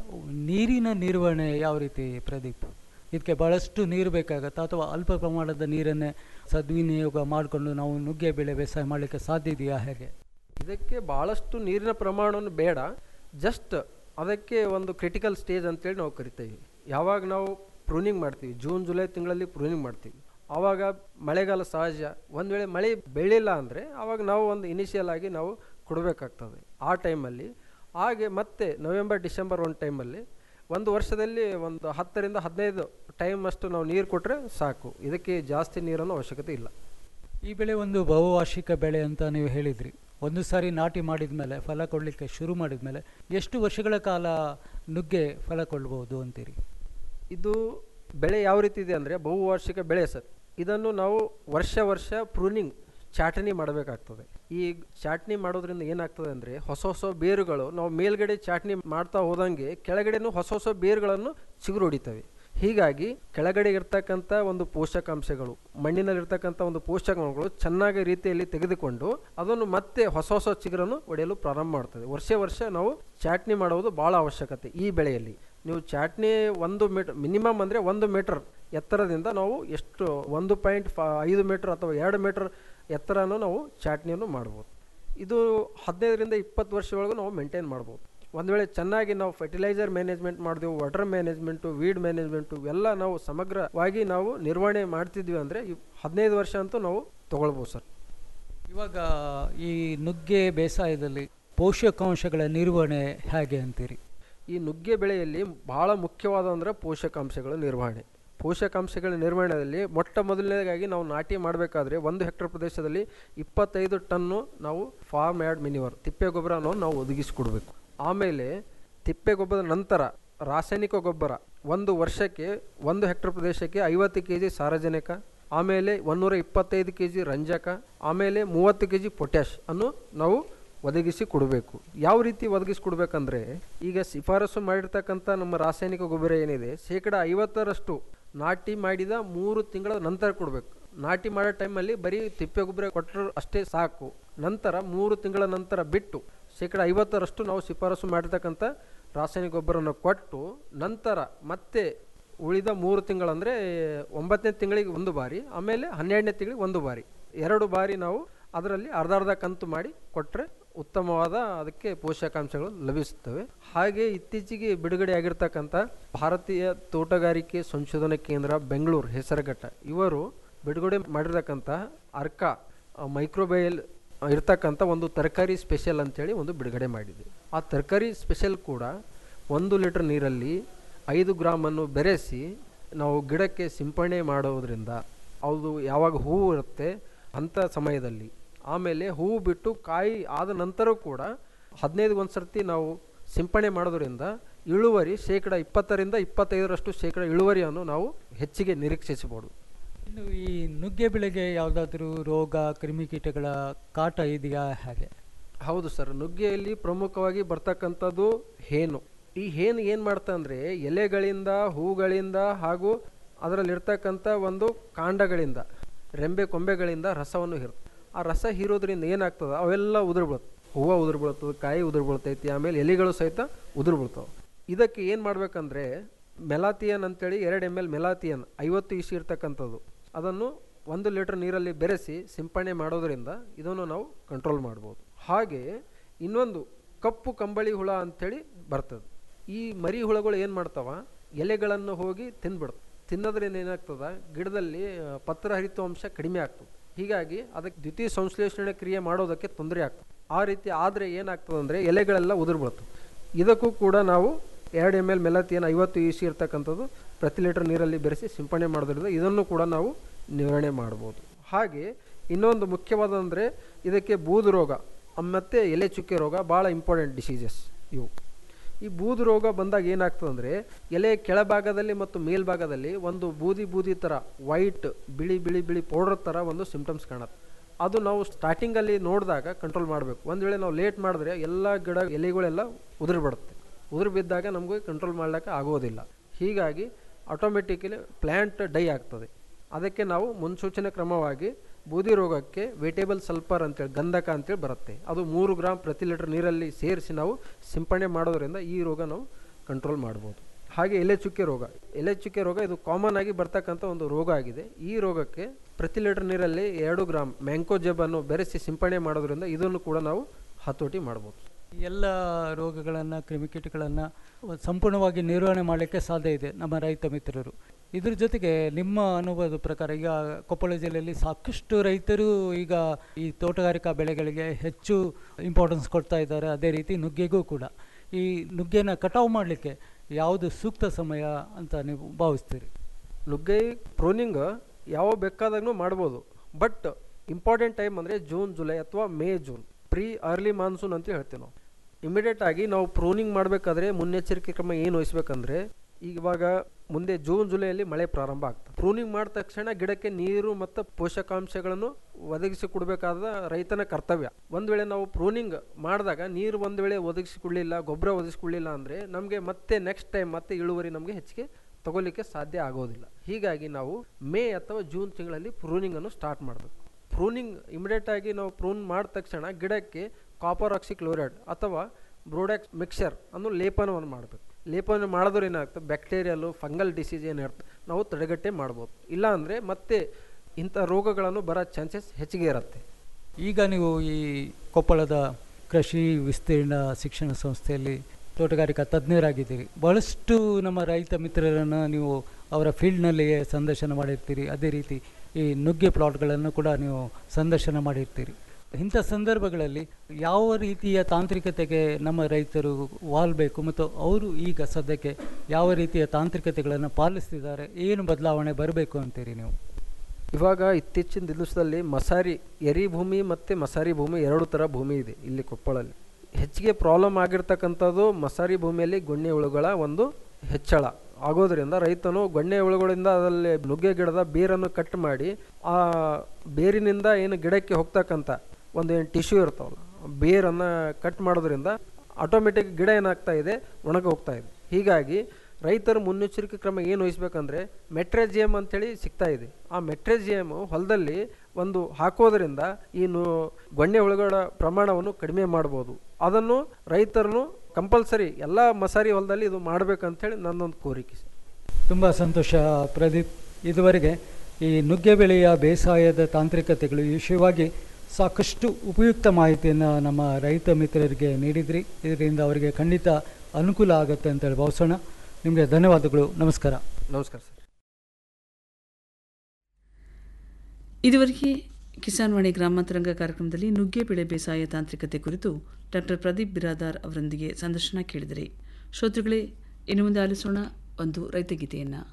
[SPEAKER 8] ನೀರಿನ ನಿರ್ವಹಣೆ ಯಾವ ರೀತಿ ಪ್ರದೀಪ್ ಇದಕ್ಕೆ ಭಾಳಷ್ಟು ನೀರು ಬೇಕಾಗತ್ತಾ ಅಥವಾ ಅಲ್ಪ ಪ್ರಮಾಣದ ನೀರನ್ನೇ ಸದ್ವಿನಿಯೋಗ ಮಾಡಿಕೊಂಡು ನಾವು ನುಗ್ಗೆ ಬೆಳೆ ಬೇಸಾಯ ಮಾಡಲಿಕ್ಕೆ ಸಾಧ್ಯ ಇದೆಯಾ ಹೇಗೆ
[SPEAKER 9] ಇದಕ್ಕೆ ಭಾಳಷ್ಟು ನೀರಿನ ಪ್ರಮಾಣವನ್ನು ಬೇಡ ಜಸ್ಟ್ ಅದಕ್ಕೆ ಒಂದು ಕ್ರಿಟಿಕಲ್ ಸ್ಟೇಜ್ ಅಂತೇಳಿ ನಾವು ಕರಿತೇವೆ ಯಾವಾಗ ನಾವು ಪ್ರೂನಿಂಗ್ ಮಾಡ್ತೀವಿ ಜೂನ್ ಜುಲೈ ತಿಂಗಳಲ್ಲಿ ಪ್ರೂನಿಂಗ್ ಮಾಡ್ತೀವಿ ಆವಾಗ ಮಳೆಗಾಲ ಸಹಜ ಒಂದು ವೇಳೆ ಮಳೆ ಬೆಳಿಲ್ಲ ಅಂದರೆ ಆವಾಗ ನಾವು ಒಂದು ಇನಿಷಿಯಲ್ ಆಗಿ ನಾವು ಕೊಡಬೇಕಾಗ್ತದೆ ಆ ಟೈಮಲ್ಲಿ ಹಾಗೆ ಮತ್ತೆ ನವೆಂಬರ್ ಡಿಸೆಂಬರ್ ಒಂದು ಟೈಮಲ್ಲಿ ಒಂದು ವರ್ಷದಲ್ಲಿ ಒಂದು ಹತ್ತರಿಂದ ಹದಿನೈದು ಟೈಮ್ ಅಷ್ಟು ನಾವು ನೀರು ಕೊಟ್ಟರೆ ಸಾಕು ಇದಕ್ಕೆ ಜಾಸ್ತಿ ನೀರನ್ನು ಅವಶ್ಯಕತೆ ಇಲ್ಲ
[SPEAKER 8] ಈ ಬೆಳೆ ಒಂದು ಬಹುವಾರ್ಷಿಕ ಬೆಳೆ ಅಂತ ನೀವು ಹೇಳಿದ್ರಿ ಒಂದು ಸಾರಿ ನಾಟಿ ಮಾಡಿದ ಮೇಲೆ ಫಲ ಕೊಡಲಿಕ್ಕೆ ಶುರು ಮಾಡಿದ ಮೇಲೆ ಎಷ್ಟು ವರ್ಷಗಳ ಕಾಲ ನುಗ್ಗೆ ಫಲ ಕೊಡ್ಬೋದು ಅಂತೀರಿ
[SPEAKER 9] ಇದು ಬೆಳೆ ಯಾವ ರೀತಿ ಇದೆ ಅಂದರೆ ಬಹುವಾರ್ಷಿಕ ಬೆಳೆ ಸರ್ ಇದನ್ನು ನಾವು ವರ್ಷ ವರ್ಷ ಪ್ರೂನಿಂಗ್ ಚಾಟನಿ ಮಾಡಬೇಕಾಗ್ತದೆ ಈ ಚಾಟ್ನಿ ಮಾಡೋದ್ರಿಂದ ಏನಾಗ್ತದೆ ಅಂದರೆ ಹೊಸ ಹೊಸ ಬೇರುಗಳು ನಾವು ಮೇಲ್ಗಡೆ ಚಾಟ್ನಿ ಮಾಡ್ತಾ ಹೋದಂಗೆ ಕೆಳಗಡೆನೂ ಹೊಸ ಹೊಸ ಬೇರುಗಳನ್ನು ಚಿಗುರು ಹೊಡಿತವೆ ಹೀಗಾಗಿ ಕೆಳಗಡೆ ಇರ್ತಕ್ಕಂಥ ಒಂದು ಪೋಷಕಾಂಶಗಳು ಮಣ್ಣಿನಲ್ಲಿರ್ತಕ್ಕಂಥ ಒಂದು ಪೋಷಕಾಂಶಗಳು ಚೆನ್ನಾಗಿ ರೀತಿಯಲ್ಲಿ ತೆಗೆದುಕೊಂಡು ಅದನ್ನು ಮತ್ತೆ ಹೊಸ ಹೊಸ ಚಿಗುರನ್ನು ಒಡೆಯಲು ಪ್ರಾರಂಭ ಮಾಡ್ತದೆ ವರ್ಷ ವರ್ಷ ನಾವು ಚಾಟ್ನಿ ಮಾಡುವುದು ಭಾಳ ಅವಶ್ಯಕತೆ ಈ ಬೆಳೆಯಲ್ಲಿ ನೀವು ಚಾಟ್ನಿ ಒಂದು ಮೀಟರ್ ಮಿನಿಮಮ್ ಅಂದರೆ ಒಂದು ಮೀಟರ್ ಎತ್ತರದಿಂದ ನಾವು ಎಷ್ಟು ಒಂದು ಪಾಯಿಂಟ್ ಫ ಐದು ಮೀಟರ್ ಅಥವಾ ಎರಡು ಮೀಟರ್ ಎತ್ತರನೂ ನಾವು ಚಾಟ್ನಿಯನ್ನು ಮಾಡ್ಬೋದು ಇದು ಹದಿನೈದರಿಂದ ಇಪ್ಪತ್ತು ವರ್ಷದೊಳಗೂ ನಾವು ಮೇಂಟೈನ್ ಮಾಡ್ಬೋದು ಒಂದು ವೇಳೆ ಚೆನ್ನಾಗಿ ನಾವು ಫರ್ಟಿಲೈಸರ್ ಮ್ಯಾನೇಜ್ಮೆಂಟ್ ಮಾಡಿದೆವು ವಾಟರ್ ಮ್ಯಾನೇಜ್ಮೆಂಟು ವೀಡ್ ಮ್ಯಾನೇಜ್ಮೆಂಟು ಎಲ್ಲ ನಾವು ಸಮಗ್ರವಾಗಿ ನಾವು ನಿರ್ವಹಣೆ ಮಾಡ್ತಿದ್ವಿ ಅಂದರೆ ಹದಿನೈದು ವರ್ಷ ಅಂತೂ ನಾವು ತೊಗೊಳ್ಬೋದು ಸರ್
[SPEAKER 8] ಇವಾಗ ಈ ನುಗ್ಗೆ ಬೇಸಾಯದಲ್ಲಿ ಪೋಷಕಾಂಶಗಳ ನಿರ್ವಹಣೆ ಹೇಗೆ ಅಂತೀರಿ
[SPEAKER 9] ಈ ನುಗ್ಗೆ ಬೆಳೆಯಲ್ಲಿ ಬಹಳ ಮುಖ್ಯವಾದ ಅಂದರೆ ಪೋಷಕಾಂಶಗಳ ನಿರ್ವಹಣೆ ಪೋಷಕಾಂಶಗಳ ನಿರ್ವಹಣೆಯಲ್ಲಿ ಮೊಟ್ಟ ಮೊದಲನೇದಾಗಿ ನಾವು ನಾಟಿ ಮಾಡಬೇಕಾದ್ರೆ ಒಂದು ಹೆಕ್ಟರ್ ಪ್ರದೇಶದಲ್ಲಿ ಇಪ್ಪತ್ತೈದು ಟನ್ನು ನಾವು ಫಾರ್ಮ್ ಆ್ಯಡ್ ಮಿನಿವರ್ ತಿಪ್ಪೆ ಗೊಬ್ಬರವನ್ನು ನಾವು ಒದಗಿಸಿಕೊಡ್ಬೇಕು ಆಮೇಲೆ ತಿಪ್ಪೆ ಗೊಬ್ಬರದ ನಂತರ ರಾಸಾಯನಿಕ ಗೊಬ್ಬರ ಒಂದು ವರ್ಷಕ್ಕೆ ಒಂದು ಹೆಕ್ಟರ್ ಪ್ರದೇಶಕ್ಕೆ ಐವತ್ತು ಕೆ ಜಿ ಸಾರಜನಕ ಆಮೇಲೆ ಒಂದೂರ ಇಪ್ಪತ್ತೈದು ಕೆ ಜಿ ರಂಜಕ ಆಮೇಲೆ ಮೂವತ್ತು ಕೆ ಜಿ ಪೊಟ್ಯಾಶ್ ಅನ್ನು ನಾವು ಒದಗಿಸಿ ಕೊಡಬೇಕು ಯಾವ ರೀತಿ ಒದಗಿಸಿ ಕೊಡಬೇಕಂದ್ರೆ ಈಗ ಶಿಫಾರಸು ಮಾಡಿರ್ತಕ್ಕಂಥ ನಮ್ಮ ರಾಸಾಯನಿಕ ಗೊಬ್ಬರ ಏನಿದೆ ಶೇಕಡ ಐವತ್ತರಷ್ಟು ನಾಟಿ ಮಾಡಿದ ಮೂರು ತಿಂಗಳ ನಂತರ ಕೊಡಬೇಕು ನಾಟಿ ಮಾಡೋ ಟೈಮಲ್ಲಿ ಬರೀ ತಿಪ್ಪೆ ಗೊಬ್ಬರ ಕೊಟ್ಟರು ಅಷ್ಟೇ ಸಾಕು ನಂತರ ಮೂರು ತಿಂಗಳ ನಂತರ ಬಿಟ್ಟು ಶೇಕಡ ಐವತ್ತರಷ್ಟು ನಾವು ಶಿಫಾರಸು ಮಾಡಿರ್ತಕ್ಕಂಥ ರಾಸಾಯನಿಕ ಗೊಬ್ಬರನ ಕೊಟ್ಟು ನಂತರ ಮತ್ತೆ ಉಳಿದ ಮೂರು ತಿಂಗಳಂದರೆ ಒಂಬತ್ತನೇ ತಿಂಗಳಿಗೆ ಒಂದು ಬಾರಿ ಆಮೇಲೆ ಹನ್ನೆರಡನೇ ತಿಂಗಳಿಗೆ ಒಂದು ಬಾರಿ ಎರಡು ಬಾರಿ ನಾವು ಅದರಲ್ಲಿ ಅರ್ಧ ಅರ್ಧ ಕಂತು ಮಾಡಿ ಕೊಟ್ಟರೆ ಉತ್ತಮವಾದ ಅದಕ್ಕೆ ಪೋಷಕಾಂಶಗಳು ಲಭಿಸುತ್ತವೆ ಹಾಗೆ ಇತ್ತೀಚೆಗೆ ಬಿಡುಗಡೆ ಆಗಿರ್ತಕ್ಕಂಥ ಭಾರತೀಯ ತೋಟಗಾರಿಕೆ ಸಂಶೋಧನಾ ಕೇಂದ್ರ ಬೆಂಗಳೂರು ಹೆಸರುಘಟ್ಟ ಇವರು ಬಿಡುಗಡೆ ಮಾಡಿರ್ತಕ್ಕಂಥ ಅರ್ಕ ಮೈಕ್ರೋಬಯಲ್ ಇರ್ತಕ್ಕಂಥ ಒಂದು ತರಕಾರಿ ಸ್ಪೆಷಲ್ ಅಂತೇಳಿ ಒಂದು ಬಿಡುಗಡೆ ಮಾಡಿದೆ ಆ ತರಕಾರಿ ಸ್ಪೆಷಲ್ ಕೂಡ ಒಂದು ಲೀಟರ್ ನೀರಲ್ಲಿ ಐದು ಗ್ರಾಮನ್ನು ಬೆರೆಸಿ ನಾವು ಗಿಡಕ್ಕೆ ಸಿಂಪಡಣೆ ಮಾಡೋದ್ರಿಂದ ಅದು ಯಾವಾಗ ಹೂವು ಇರುತ್ತೆ ಅಂಥ ಸಮಯದಲ್ಲಿ ಆಮೇಲೆ ಹೂವು ಬಿಟ್ಟು ಕಾಯಿ ಆದ ನಂತರ ಕೂಡ ಹದಿನೈದು ಒಂದು ಸರ್ತಿ ನಾವು ಸಿಂಪಡಣೆ ಮಾಡೋದ್ರಿಂದ ಇಳುವರಿ ಶೇಕಡ ಇಪ್ಪತ್ತರಿಂದ ಇಪ್ಪತ್ತೈದರಷ್ಟು ಶೇಕಡ ಇಳುವರಿಯನ್ನು ನಾವು ಹೆಚ್ಚಿಗೆ ನಿರೀಕ್ಷಿಸಬಹುದು
[SPEAKER 8] ಇನ್ನು ಈ ನುಗ್ಗೆ ಬೆಳೆಗೆ ಯಾವುದಾದ್ರೂ ರೋಗ ಕ್ರಿಮಿಕೀಟಗಳ ಕಾಟ ಇದೆಯಾ ಹಾಗೆ
[SPEAKER 9] ಹೌದು ಸರ್ ನುಗ್ಗೆಯಲ್ಲಿ ಪ್ರಮುಖವಾಗಿ ಬರ್ತಕ್ಕಂಥದ್ದು ಹೇನು ಈ ಹೇನು ಏನು ಮಾಡ್ತಾ ಅಂದರೆ ಎಲೆಗಳಿಂದ ಹೂಗಳಿಂದ ಹಾಗೂ ಅದರಲ್ಲಿರ್ತಕ್ಕಂಥ ಒಂದು ಕಾಂಡಗಳಿಂದ ರೆಂಬೆ ಕೊಂಬೆಗಳಿಂದ ರಸವನ್ನು ಹೀರುತ್ತೆ ಆ ರಸ ಹೀರೋದ್ರಿಂದ ಏನಾಗ್ತದೆ ಅವೆಲ್ಲ ಉದುರು ಬೀಳುತ್ತೆ ಹೂವು ಉದುರು ಬೀಳ್ತದೆ ಕಾಯಿ ಉದುರು ಬೀಳ್ತೈತಿ ಆಮೇಲೆ ಎಲೆಗಳು ಸಹಿತ ಉದುರು ಬೀಳ್ತಾವೆ ಇದಕ್ಕೆ ಏನು ಮಾಡ್ಬೇಕಂದ್ರೆ ಮೆಲಾತಿಯನ್ ಅಂತೇಳಿ ಎರಡು ಎಮ್ ಎಲ್ ಮೆಲಾತಿಯನ್ ಐವತ್ತು ಇಸಿ ಇರ್ತಕ್ಕಂಥದ್ದು ಅದನ್ನು ಒಂದು ಲೀಟರ್ ನೀರಲ್ಲಿ ಬೆರೆಸಿ ಸಿಂಪಡಣೆ ಮಾಡೋದ್ರಿಂದ ಇದನ್ನು ನಾವು ಕಂಟ್ರೋಲ್ ಮಾಡ್ಬೋದು ಹಾಗೆ ಇನ್ನೊಂದು ಕಪ್ಪು ಕಂಬಳಿ ಹುಳ ಅಂಥೇಳಿ ಬರ್ತದೆ ಈ ಮರಿ ಹುಳಗಳು ಏನು ಮಾಡ್ತಾವ ಎಲೆಗಳನ್ನು ಹೋಗಿ ತಿಂದ್ಬಿಡ್ತವೆ ತಿನ್ನೋದ್ರಿಂದ ಏನಾಗ್ತದ ಗಿಡದಲ್ಲಿ ಆ, ಪತ್ರ ಹರಿತಾಂಶ ಕಡಿಮೆ ಆಗ್ತದೆ ಹೀಗಾಗಿ ಅದಕ್ಕೆ ದ್ವಿತೀಯ ಸಂಶ್ಲೇಷಣೆ ಕ್ರಿಯೆ ಮಾಡೋದಕ್ಕೆ ತೊಂದರೆ ಆಗ್ತದೆ ಆ ರೀತಿ ಆದರೆ ಏನಾಗ್ತದೆ ಅಂದರೆ ಎಲೆಗಳೆಲ್ಲ ಉದುರು ಬೀಳ್ತವೆ ಇದಕ್ಕೂ ಕೂಡ ನಾವು ಎರಡು ಎಮ್ ಎಲ್ ಮೆಲತಿಯನ್ನು ಐವತ್ತು ಇ ಸಿ ಇರ್ತಕ್ಕಂಥದ್ದು ಪ್ರತಿ ಲೀಟರ್ ನೀರಲ್ಲಿ ಬೆರೆಸಿ ಸಿಂಪಡಣೆ ಮಾಡೋದ್ರಿಂದ ಇದನ್ನು ಕೂಡ ನಾವು ನಿರ್ವಹಣೆ ಮಾಡ್ಬೋದು ಹಾಗೆ ಇನ್ನೊಂದು ಮುಖ್ಯವಾದಂದರೆ ಇದಕ್ಕೆ ಬೂದು ರೋಗ ಮತ್ತು ಎಲೆ ಚುಕ್ಕೆ ರೋಗ ಭಾಳ ಇಂಪಾರ್ಟೆಂಟ್ ಡಿಸೀಸಸ್ ಇವು ಈ ಬೂದು ರೋಗ ಬಂದಾಗ ಏನಾಗ್ತದೆ ಅಂದರೆ ಎಲೆ ಕೆಳಭಾಗದಲ್ಲಿ ಮತ್ತು ಮೇಲ್ಭಾಗದಲ್ಲಿ ಒಂದು ಬೂದಿ ಬೂದಿ ಥರ ವೈಟ್ ಬಿಳಿ ಬಿಳಿ ಬಿಳಿ ಪೌಡರ್ ಥರ ಒಂದು ಸಿಂಪ್ಟಮ್ಸ್ ಕಾಣುತ್ತೆ ಅದು ನಾವು ಸ್ಟಾರ್ಟಿಂಗಲ್ಲಿ ನೋಡಿದಾಗ ಕಂಟ್ರೋಲ್ ಮಾಡಬೇಕು ಒಂದು ವೇಳೆ ನಾವು ಲೇಟ್ ಮಾಡಿದ್ರೆ ಎಲ್ಲ ಗಿಡ ಎಲೆಗಳೆಲ್ಲ ಉದುರು ಬಿಡುತ್ತೆ ಉದುರು ಬಿದ್ದಾಗ ನಮಗೆ ಕಂಟ್ರೋಲ್ ಮಾಡ್ಲಿಕ್ಕೆ ಆಗೋದಿಲ್ಲ ಹೀಗಾಗಿ ಆಟೋಮೆಟಿಕಲಿ ಪ್ಲ್ಯಾಂಟ್ ಡೈ ಆಗ್ತದೆ ಅದಕ್ಕೆ ನಾವು ಮುನ್ಸೂಚನೆ ಕ್ರಮವಾಗಿ ಬೂದಿ ರೋಗಕ್ಕೆ ವೇಟೇಬಲ್ ಸಲ್ಫರ್ ಅಂತೇಳಿ ಗಂಧಕ ಅಂತೇಳಿ ಬರುತ್ತೆ ಅದು ಮೂರು ಗ್ರಾಮ್ ಪ್ರತಿ ಲೀಟರ್ ನೀರಲ್ಲಿ ಸೇರಿಸಿ ನಾವು ಸಿಂಪಡಣೆ ಮಾಡೋದ್ರಿಂದ ಈ ರೋಗ ನಾವು ಕಂಟ್ರೋಲ್ ಮಾಡ್ಬೋದು ಹಾಗೆ ಎಲೆ ಚುಕ್ಕೆ ರೋಗ ಎಲೆ ಚುಕ್ಕೆ ರೋಗ ಇದು ಕಾಮನ್ ಆಗಿ ಬರ್ತಕ್ಕಂಥ ಒಂದು ರೋಗ ಆಗಿದೆ ಈ ರೋಗಕ್ಕೆ ಪ್ರತಿ ಲೀಟರ್ ನೀರಲ್ಲಿ ಎರಡು ಗ್ರಾಮ್ ಮ್ಯಾಂಕೋ ಜಬ್ಬನ್ನು ಬೆರೆಸಿ ಸಿಂಪಡಣೆ ಮಾಡೋದ್ರಿಂದ ಇದನ್ನು ಕೂಡ ನಾವು ಹತೋಟಿ ಮಾಡ್ಬೋದು
[SPEAKER 8] ಎಲ್ಲ ರೋಗಗಳನ್ನು ಕ್ರಿಮಿಕೀಟಗಳನ್ನು ಸಂಪೂರ್ಣವಾಗಿ ನಿರ್ವಹಣೆ ಮಾಡಲಿಕ್ಕೆ ಸಾಧ್ಯ ಇದೆ ನಮ್ಮ ರೈತ ಮಿತ್ರರು ಇದ್ರ ಜೊತೆಗೆ ನಿಮ್ಮ ಅನುಭವದ ಪ್ರಕಾರ ಈಗ ಕೊಪ್ಪಳ ಜಿಲ್ಲೆಯಲ್ಲಿ ಸಾಕಷ್ಟು ರೈತರು ಈಗ ಈ ತೋಟಗಾರಿಕಾ ಬೆಳೆಗಳಿಗೆ ಹೆಚ್ಚು ಇಂಪಾರ್ಟೆನ್ಸ್ ಕೊಡ್ತಾ ಇದ್ದಾರೆ ಅದೇ ರೀತಿ ನುಗ್ಗೆಗೂ ಕೂಡ ಈ ನುಗ್ಗೆನ ಕಟಾವು ಮಾಡಲಿಕ್ಕೆ ಯಾವುದು ಸೂಕ್ತ ಸಮಯ ಅಂತ ನೀವು ಭಾವಿಸ್ತೀರಿ
[SPEAKER 9] ನುಗ್ಗೆ ಪ್ರೂನಿಂಗ್ ಯಾವ ಬೇಕಾದಾಗೂ ಮಾಡ್ಬೋದು ಬಟ್ ಇಂಪಾರ್ಟೆಂಟ್ ಟೈಮ್ ಅಂದರೆ ಜೂನ್ ಜುಲೈ ಅಥವಾ May June pre early monsoon ಅಂತ ಹೇಳ್ತೀವಿ ನಾವು ಇಮಿಡಿಯೇಟ್ ಆಗಿ ನಾವು ಪ್ರೂನಿಂಗ್ ಮಾಡಬೇಕಾದ್ರೆ ಮುನ್ನೆಚ್ಚರಿಕೆ ಕ್ರಮ ಏನು ವಹಿಸ್ಬೇಕಂದ್ರೆ ಇವಾಗ ಮುಂದೆ ಜೂನ್ ಜುಲೈಯಲ್ಲಿ ಮಳೆ ಪ್ರಾರಂಭ ಆಗ್ತದೆ ಪ್ರೂನಿಂಗ್ ಮಾಡಿದ ತಕ್ಷಣ ಗಿಡಕ್ಕೆ ನೀರು ಮತ್ತು ಪೋಷಕಾಂಶಗಳನ್ನು ಒದಗಿಸಿ ಕೊಡಬೇಕಾದ ರೈತನ ಕರ್ತವ್ಯ ಒಂದು ವೇಳೆ ನಾವು ಪ್ರೂನಿಂಗ್ ಮಾಡಿದಾಗ ನೀರು ಒಂದು ವೇಳೆ ಒದಗಿಸಿಕೊಡ್ಲಿಲ್ಲ ಗೊಬ್ಬರ ಒದಗಿಸಿಕೊಡ್ಲಿಲ್ಲ ಅಂದರೆ ನಮಗೆ ಮತ್ತೆ ನೆಕ್ಸ್ಟ್ ಟೈಮ್ ಮತ್ತೆ ಇಳುವರಿ ನಮಗೆ ಹೆಚ್ಚಿಗೆ ತಗೊಳ್ಳಿಕ್ಕೆ ಸಾಧ್ಯ ಆಗೋದಿಲ್ಲ ಹೀಗಾಗಿ ನಾವು ಮೇ ಅಥವಾ ಜೂನ್ ತಿಂಗಳಲ್ಲಿ ಪ್ರೂನಿಂಗ್ ಅನ್ನು ಸ್ಟಾರ್ಟ್ ಮಾಡಬೇಕು ಪ್ರೂನಿಂಗ್ ಇಮಿಡಿಯೇಟ್ ಆಗಿ ನಾವು ಪ್ರೂನ್ ಮಾಡಿದ ತಕ್ಷಣ ಗಿಡಕ್ಕೆ ಕಾಪರ್ ಆಕ್ಸಿಕ್ಲೋರೈಡ್ ಅಥವಾ ಬ್ರೋಡ್ಯಾಕ್ಸ್ ಮಿಕ್ಸರ್ ಅನ್ನು ಲೇಪನವನ್ನು ಮಾಡಬೇಕು ಲೇಪನ ಮಾಡಿದ್ರೆ ಏನಾಗ್ತದೆ ಬ್ಯಾಕ್ಟೀರಿಯಲ್ಲು ಫಂಗಲ್ ಡಿಸೀಸ್ ಏನಿರುತ್ತೆ ನಾವು ತಡೆಗಟ್ಟೆ ಮಾಡ್ಬೋದು ಇಲ್ಲ ಅಂದರೆ ಮತ್ತೆ ಇಂಥ ರೋಗಗಳನ್ನು ಬರೋ ಚಾನ್ಸಸ್ ಹೆಚ್ಚಿಗೆ ಇರುತ್ತೆ
[SPEAKER 8] ಈಗ ನೀವು ಈ ಕೊಪ್ಪಳದ ಕೃಷಿ ವಿಸ್ತೀರ್ಣ ಶಿಕ್ಷಣ ಸಂಸ್ಥೆಯಲ್ಲಿ ತೋಟಗಾರಿಕಾ ತಜ್ಞರಾಗಿದ್ದೀರಿ ಬಹಳಷ್ಟು ನಮ್ಮ ರೈತ ಮಿತ್ರರನ್ನು ನೀವು ಅವರ ಫೀಲ್ಡ್ನಲ್ಲಿಯೇ ಸಂದರ್ಶನ ಮಾಡಿರ್ತೀರಿ ಅದೇ ರೀತಿ ಈ ನುಗ್ಗೆ ಪ್ಲಾಟ್ಗಳನ್ನು ಕೂಡ ನೀವು ಸಂದರ್ಶನ ಮಾಡಿರ್ತೀರಿ ಇಂಥ ಸಂದರ್ಭಗಳಲ್ಲಿ ಯಾವ ರೀತಿಯ ತಾಂತ್ರಿಕತೆಗೆ ನಮ್ಮ ರೈತರು ವಾಲ್ಬೇಕು ಮತ್ತು ಅವರು ಈಗ ಸದ್ಯಕ್ಕೆ ಯಾವ ರೀತಿಯ ತಾಂತ್ರಿಕತೆಗಳನ್ನು ಪಾಲಿಸ್ತಿದ್ದಾರೆ ಏನು ಬದಲಾವಣೆ ಬರಬೇಕು ಅಂತೀರಿ ನೀವು
[SPEAKER 9] ಇವಾಗ ಇತ್ತೀಚಿನ ದಿವಸದಲ್ಲಿ ಮಸಾರಿ ಎರಿ ಭೂಮಿ ಮತ್ತು ಮಸಾರಿ ಭೂಮಿ ಎರಡು ಥರ ಭೂಮಿ ಇದೆ ಇಲ್ಲಿ ಕೊಪ್ಪಳಲ್ಲಿ ಹೆಚ್ಚಿಗೆ ಪ್ರಾಬ್ಲಮ್ ಆಗಿರ್ತಕ್ಕಂಥದ್ದು ಮಸಾರಿ ಭೂಮಿಯಲ್ಲಿ ಗೊಣ್ಣೆ ಹುಳುಗಳ ಒಂದು ಹೆಚ್ಚಳ ಆಗೋದ್ರಿಂದ ರೈತನು ಗೊಣ್ಣೆ ಹುಳುಗಳಿಂದ ಅದರಲ್ಲಿ ನುಗ್ಗೆ ಗಿಡದ ಬೇರನ್ನು ಕಟ್ ಮಾಡಿ ಆ ಬೇರಿನಿಂದ ಏನು ಗಿಡಕ್ಕೆ ಹೋಗ್ತಕ್ಕಂಥ ಒಂದು ಏನು ಟಿಶ್ಯೂ ಇರ್ತಾವಲ್ಲ ಬೇರನ್ನು ಕಟ್ ಮಾಡೋದ್ರಿಂದ ಆಟೋಮೆಟಿಕ್ ಗಿಡ ಏನಾಗ್ತಾ ಇದೆ ಒಣಗಿ ಹೋಗ್ತಾ ಇದೆ ಹೀಗಾಗಿ ರೈತರು ಮುನ್ನೆಚ್ಚರಿಕೆ ಕ್ರಮ ಏನು ವಹಿಸ್ಬೇಕಂದ್ರೆ ಮೆಟ್ರೆಜಿಯಮ್ ಅಂತೇಳಿ ಸಿಗ್ತಾ ಇದೆ ಆ ಮೆಟ್ರೆಜಿಯಮ್ ಹೊಲದಲ್ಲಿ ಒಂದು ಹಾಕೋದ್ರಿಂದ ಈ ನು ಗೊಣ್ಣೆ ಹುಳುಗಳ ಪ್ರಮಾಣವನ್ನು ಕಡಿಮೆ ಮಾಡ್ಬೋದು ಅದನ್ನು ರೈತರನ್ನು ಕಂಪಲ್ಸರಿ ಎಲ್ಲ ಮಸಾರಿ ಹೊಲದಲ್ಲಿ ಇದು ಮಾಡಬೇಕಂತೇಳಿ ನನ್ನೊಂದು ಕೋರಿಕೆ
[SPEAKER 8] ತುಂಬ ಸಂತೋಷ ಪ್ರದೀಪ್ ಇದುವರೆಗೆ ಈ ನುಗ್ಗೆ ಬೆಳೆಯ ಬೇಸಾಯದ ತಾಂತ್ರಿಕತೆಗಳು ಈ ವಿಷಯವಾಗಿ ಸಾಕಷ್ಟು ಉಪಯುಕ್ತ ಮಾಹಿತಿಯನ್ನು ನಮ್ಮ ರೈತ ಮಿತ್ರರಿಗೆ ನೀಡಿದ್ರಿ ಇದರಿಂದ ಅವರಿಗೆ ಖಂಡಿತ ಅನುಕೂಲ ಆಗುತ್ತೆ ಅಂತೇಳಿ ಭಾವಿಸೋಣ ನಿಮಗೆ ಧನ್ಯವಾದಗಳು ನಮಸ್ಕಾರ
[SPEAKER 9] ನಮಸ್ಕಾರ ಸರ್
[SPEAKER 4] ಇದುವರೆಗೆ ಕಿಸಾನ್ ವಾಣಿ ಗ್ರಾಮಾಂತರಂಗ ಕಾರ್ಯಕ್ರಮದಲ್ಲಿ ನುಗ್ಗೆ ಬೆಳೆ ಬೇಸಾಯ ತಾಂತ್ರಿಕತೆ ಕುರಿತು ಡಾಕ್ಟರ್ ಪ್ರದೀಪ್ ಬಿರಾದಾರ್ ಅವರೊಂದಿಗೆ ಸಂದರ್ಶನ ಕೇಳಿದಿರಿ ಶ್ರೋತೃಗಳೇ ಇನ್ನು ಮುಂದೆ ಆಲಿಸೋಣ ಒಂದು ರೈತಗೀತೆಯನ್ನು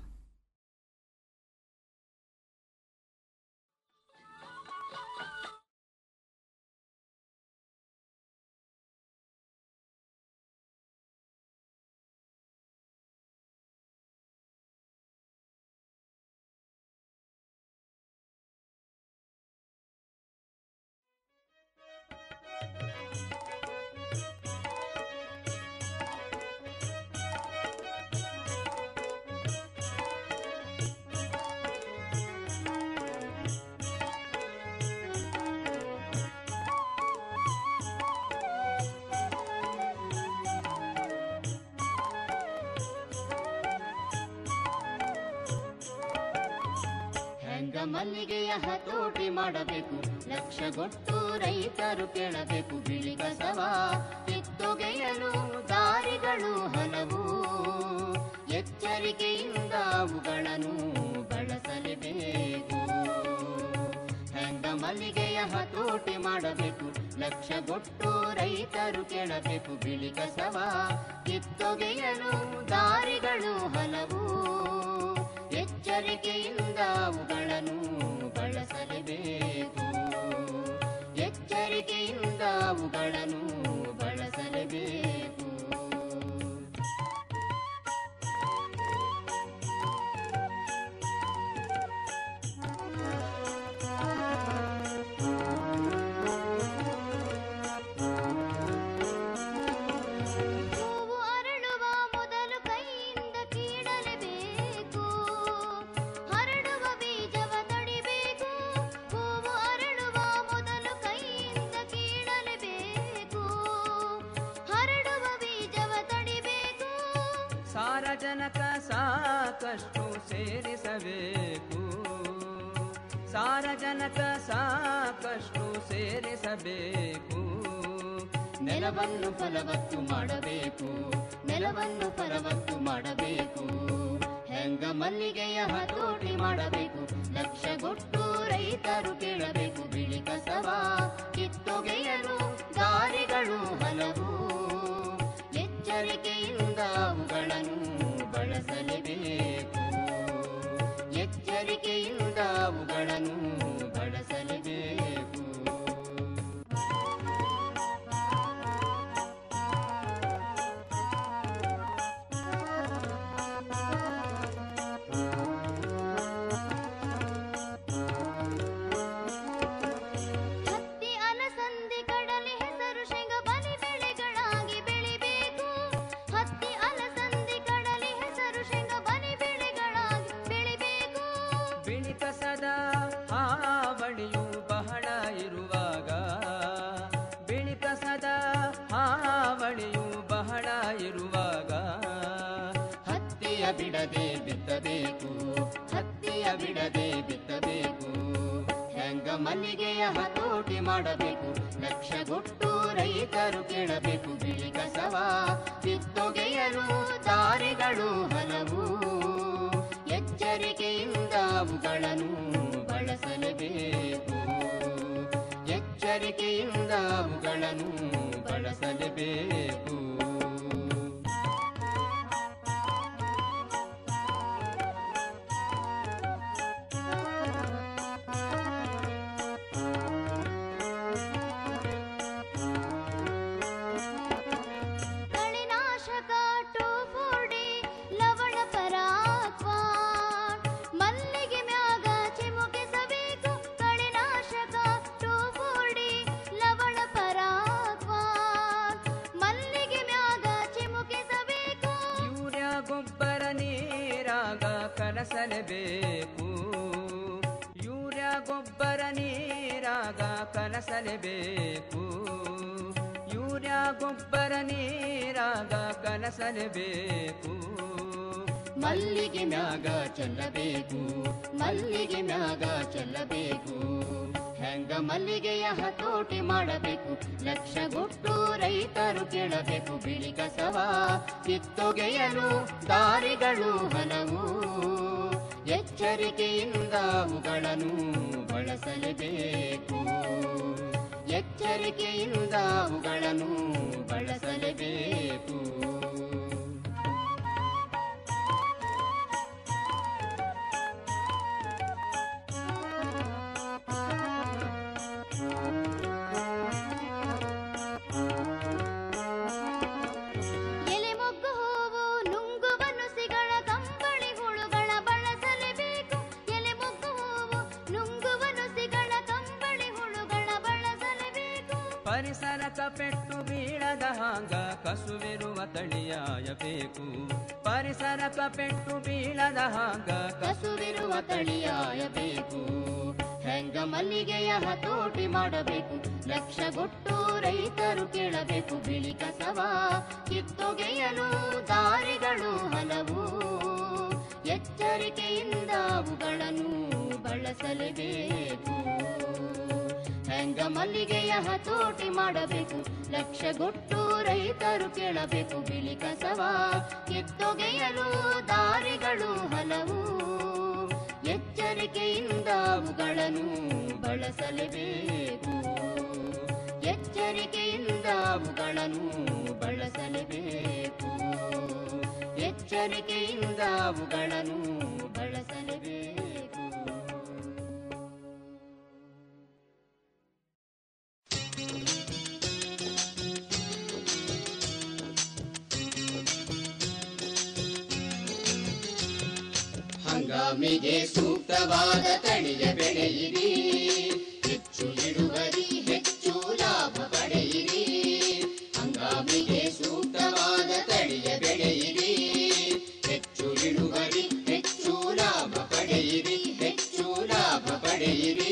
[SPEAKER 2] ಹೆಂಗ ಮಲ್ಲಿಗೆಯ ಹತೋಟಿ ಮಾಡಬೇಕು ಲಕ್ಷಗೊಟ್ಟು ರೈತರು ಕೇಳಬೇಕು ಬಿಳಿ ಕಸವ ಕಿತ್ತೊಗೆಯಲು ದಾರಿಗಳು ಹಲವು ಎಚ್ಚರಿಕೆಯಿಂದ ಅವುಗಳನ್ನು ಬಳಸಲೇಬೇಕು ಹೆಂಗ ಮಲ್ಲಿಗೆಯ ಹತೋಟಿ ಮಾಡಬೇಕು ಲಕ್ಷಗೊಟ್ಟು ರೈತರು ಕೇಳಬೇಕು ಬಿಳಿ ಕಸವ ಕಿತ್ತೊಗೆಯಲು ದಾರಿಗಳು ಹಲವು ಎಚ್ಚರಿಕೆಯಿಂದ ಅವುಗಳನ್ನು ಬಳಸಲೇಬೇಕು ಎಚ್ಚರಿಕೆಯಿಂದ ಅವುಗಳನ್ನು ಬಳಸಲೇಬೇಕು ಹೂವು ಅರಳುವ ಮೊದಲು ಕೈಯಿಂದ ಕೀಳಲೇಬೇಕು ಹರಡುವ ಬೀಜವ ತಡಿಬೇಕು ಹೂವು ಅರಳುವ ಮೊದಲು ಕೈಯಿಂದ ಕೀಳಲೇಬೇಕು ಹರಡುವ ಬೀಜವ ತಡಿಬೇಕು
[SPEAKER 10] ಸಾರಜನಕ ಸಾಕಷ್ಟು ಸೇರಿಸಬೇಕು ಸಾರಜನಕ ಸಾಕಷ್ಟು ಸೇರಿಸಬೇಕು
[SPEAKER 2] ನೆಲವನ್ನು ಫಲವತ್ತು ಮಾಡಬೇಕು ನೆಲವನ್ನು ಫಲವತ್ತು ಮಾಡಬೇಕು ಹೆಂಗ ಮಲ್ಲಿಗೆಯ ಹತೋಟಿ ಮಾಡಬೇಕು ಲಕ್ಷಗೊಟ್ಟು ರೈತರು ಕೇಳಬೇಕು ಬಿಳಿ ಕಸವ ಕಿತ್ತೊಗೆಯಲು ದಾರಿಗಳು ಹಲವು ಎಚ್ಚರಿಕೆಯಿಂದ ಅವುಗಳನ್ನು ಬಳಸಲೇಬೇಕು ಎಚ್ಚರಿಕೆಯಿಂದ ಅವುಗಳನ್ನು ಬಳಸಲೇಬೇಕು ಹತ್ತಿ ಅಲಸಂದೆ ಬಿಡದೆ ಬಿತ್ತಬೇಕು ಹತ್ತಿಯ ಬಿಡದೆ ಬಿತ್ತಬೇಕು ಹೆಂಗ ಮಲ್ಲಿಗೆಯ ಹತೋಟಿ ಮಾಡಬೇಕು ಲಕ್ಷಗೊಟ್ಟು ರೈತರು ಕೇಳಬೇಕು ಬಿಳಿ ಕಸವ ಕಿತ್ತೊಗೆಯಲು ದಾರಿಗಳು ಹಲವು ಎಚ್ಚರಿಕೆಯಿಂದ ಅವುಗಳನ್ನು ಬಳಸಲೇಬೇಕು ಎಚ್ಚರಿಕೆಯಿಂದ ಅವುಗಳನ್ನು ಬಳಸಲೇಬೇಕು
[SPEAKER 5] ಕಳೆನಾಶಕ ಟೋಫೋಡಿ ಲವಣ ಪರಾಕ್ವಾ ಮಲ್ಲಿಗೆ ಮ್ಯಾಗ ಚಿಮುಕಿಸಬೇಕು ಕಳೆನಾಶಕ ಟೋಫೋಡಿ ಲವಣ ಪರಾಕ್ವಾ ಮಲ್ಲಿಗೆ ಮ್ಯಾಗ ಚಿಮುಕಿಸಬೇಕು
[SPEAKER 10] ಯೂರಿಯಾ ಗೊಬ್ಬರ ನೀರಾಗ ಕಲಸಲೇಬೇಕು ಯೂರಿಯಾ ಗೊಬ್ಬರ ನೀರಾಗ ಕಲಸಲೇಬೇಕು ಯೂರಿಯಾ ಗೊಬ್ಬರ ನೀರಾಗ ಕಲಸಲೇಬೇಕು
[SPEAKER 2] ಮಲ್ಲಿಗೆ ಮ್ಯಾಗ ಚೆಲ್ಲಬೇಕು ಮಲ್ಲಿಗೆ ಮ್ಯಾಗ ಚೆಲ್ಲಬೇಕು ಹೆಂಗ ಮಲ್ಲಿಗೆಯ ಹತೋಟಿ ಮಾಡಬೇಕು ಲಕ್ಷಗೊಟ್ಟು ರೈತರು ಕೇಳಬೇಕು ಬಿಳಿ ಕಸವ ಕಿತ್ತೊಗೆಯಲು ದಾರಿಗಳು ಹಲವು ಎಚ್ಚರಿಕೆಯಿಂದ ಅವುಗಳನ್ನು ಬಳಸಲೇಬೇಕು ಎಚ್ಚರಿಕೆಯಿಂದ ಅವುಗಳನ್ನು ಬಳಸಲೇಬೇಕು
[SPEAKER 5] ಎಲೆ ಮೊಗ್ಗು ಹೂವು ನುಂಗುವ ನುಸಿಗಳ ಕಂಬಳಿ ಹುಳುಗಳ ಬಳಸಲೇಬೇಕು ಎಲೆ ಮೊಗ್ಗು ಹೂವು ನುಂಗುವ ನುಸಿಗಳ ಕಂಬಳಿ ಹುಳುಗಳ ಬಳಸಲೇಬೇಕು
[SPEAKER 10] ಪರಿಸರಕ ಪೆಟ್ಟು ಬೀಳದ ಹಾಂಗ ಕಸುವಿರುವ ತಳಿಯಾಯಬೇಕು ಪರಿಸರಕ ಪೆಟ್ಟು ಬೀಳದ ಹಾಂಗ
[SPEAKER 2] ಕಸುವಿರುವ ತಳಿಯಾಯಬೇಕು ಹೆಂಗ ಮಲ್ಲಿಗೆಯ ಹತೋಟಿ ಮಾಡಬೇಕು ಲಕ್ಷಗೊಟ್ಟು ರೈತರು ಕೇಳಬೇಕು ಬಿಳಿ ಕಸವ ಕಿತ್ತೊಗೆಯಲು ದಾರಿಗಳು ಹಲವು ಎಚ್ಚರಿಕೆಯಿಂದ ಅವುಗಳನ್ನು ಬಳಸಲೇಬೇಕು ಹೆಂಗ ಮಲ್ಲಿಗೆಯ ಹತೋಟಿ ಮಾಡಬೇಕು ಲಕ್ಷಗೊಟ್ಟು ರೈತರು ಕೇಳಬೇಕು ಬಿಳಿ ಕಸವ ಕಿತ್ತೊಗೆಯಲು ದಾರಿಗಳು ಹಲವು ಎಚ್ಚರಿಕೆಯಿಂದ ಅವುಗಳನ್ನು ಬಳಸಲೇಬೇಕು ಎಚ್ಚರಿಕೆಯಿಂದ ಅವುಗಳನ್ನು ಬಳಸಲೇಬೇಕು ಎಚ್ಚರಿಕೆಯಿಂದ ಅವುಗಳನ್ನು ಬಳಸಲೇಬೇಕು ಹಂಗಾಮಿಗೆ ಸೂಕ್ತವಾದ ತಳಿಯ ಬೆಳೆಯಿರಿ ಹೆಚ್ಚು ಇಳುವರಿ ಹೆಚ್ಚು ಲಾಭ ಪಡೆಯಿರಿ ಹಂಗಾಮಿಗೆ ಸೂಕ್ತವಾದ ತಳಿಯ ಬೆಳೆಯಿರಿ ಹೆಚ್ಚು ಇಳುವರಿ ಹೆಚ್ಚು ಲಾಭ ಪಡೆಯಿರಿ ಹೆಚ್ಚು ಲಾಭ ಪಡೆಯಿರಿ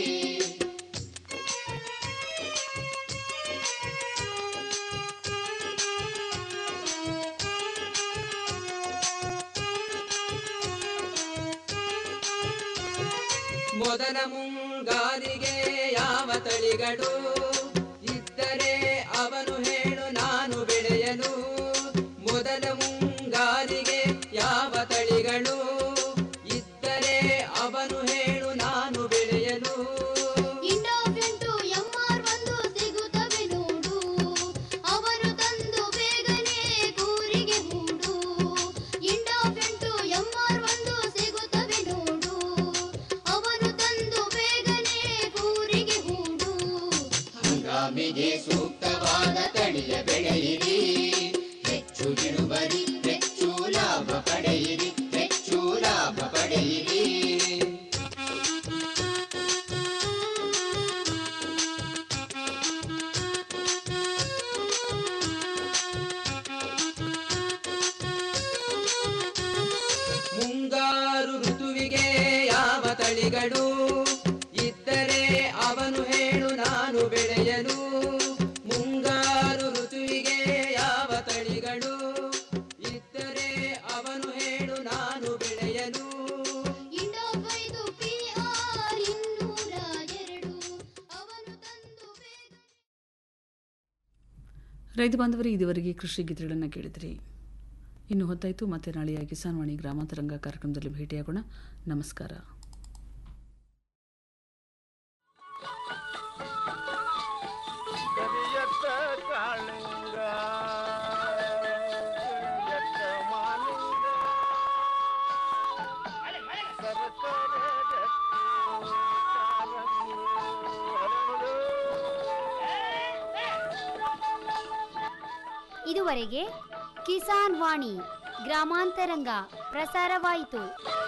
[SPEAKER 10] ಮೊದಲ ಮುಂಗಾರಿಗೆ ಯಾವ ತಳಿಗಳು ಇದ್ದರೆ ಅವನು ಹೇಳು ನಾನು ಬೆಳೆಯಲು ಮೊದಲ ಮುಂಗಾರಿಗೆ ಯಾವ ತಳಿಗಳು ಇದ್ದರೆ ಅವನು ಹೇಳು ನಾನು ಬೆಳೆಯಲು
[SPEAKER 5] ಇಂಡೋಫೆಂಟು ಎಂಆರ್ ಒಂದು ಸಿಗುತ್ತವೆ ನೋಡು ಅವರು ತಂದು ಬೇಗನೆ ಕೂರಿಗೆ ಹೂಡು ಇಂಡೋಫೆಂಟು ಎಂಆರ್ ಒಂದು ಸಿಗುತ್ತವೆ ನೋಡು ಅವರು ತಂದು ಬೇಗನೆ ಕೂರಿಗೆ ಹೂಡು
[SPEAKER 2] ಹಂಗಾಮಿಗೆ ಸೂಕ್ತವಾದ ತಳಿಯ ಬೆಳೆಯಿರಿ ಹೆಚ್ಚು ಇಳುವರಿ ಹೆಚ್ಚು ಲಾಭ ಪಡೆಯಿರಿ ಹೆಚ್ಚು ಲಾಭ ಪಡೆಯಿರಿ
[SPEAKER 10] ಮುಂಗಾರು ಋತುವಿಗೆ ಯಾವ ತಳಿಗಳು ಇದ್ದರೆ ಅವನು ಹೇಳು ನಾನು ಬೆಳೆಯಲು ಮುಂಗಾರು ಋತುವಿಗೆ ಯಾವ ತಳಿಗಳು ಇದ್ದರೆ ಅವನು ಹೇಳು ನಾನು
[SPEAKER 4] ರೈತ ಬಾಂಧವರೇ ಇದುವರೆಗೆ ಕೃಷಿ ಗೀತೆಗಳನ್ನು ಕೇಳಿದ್ರಿ ಇನ್ನು ಹೊತ್ತಾಯಿತು ಮತ್ತೆ ನಾಳೆಯ ಕಿಸಾನ್ ವಾಣಿ ಗ್ರಾಮಾಂತರಂಗ ಕಾರ್ಯಕ್ರಮದಲ್ಲಿ ಭೇಟಿಯಾಗೋಣ ನಮಸ್ಕಾರ
[SPEAKER 11] ಕರಿಯತ್ತ ಕಾಳಿಂಗ ಕರಿಯತ್ತ ಮಾಲಿಂಗ ಸರಕಾರ
[SPEAKER 5] ಇದುವರೆಗೆ ಕಿಸಾನ್ ವಾಣಿ ಗ್ರಾಮಾಂತರಂಗ ಪ್ರಸಾರವಾಯಿತು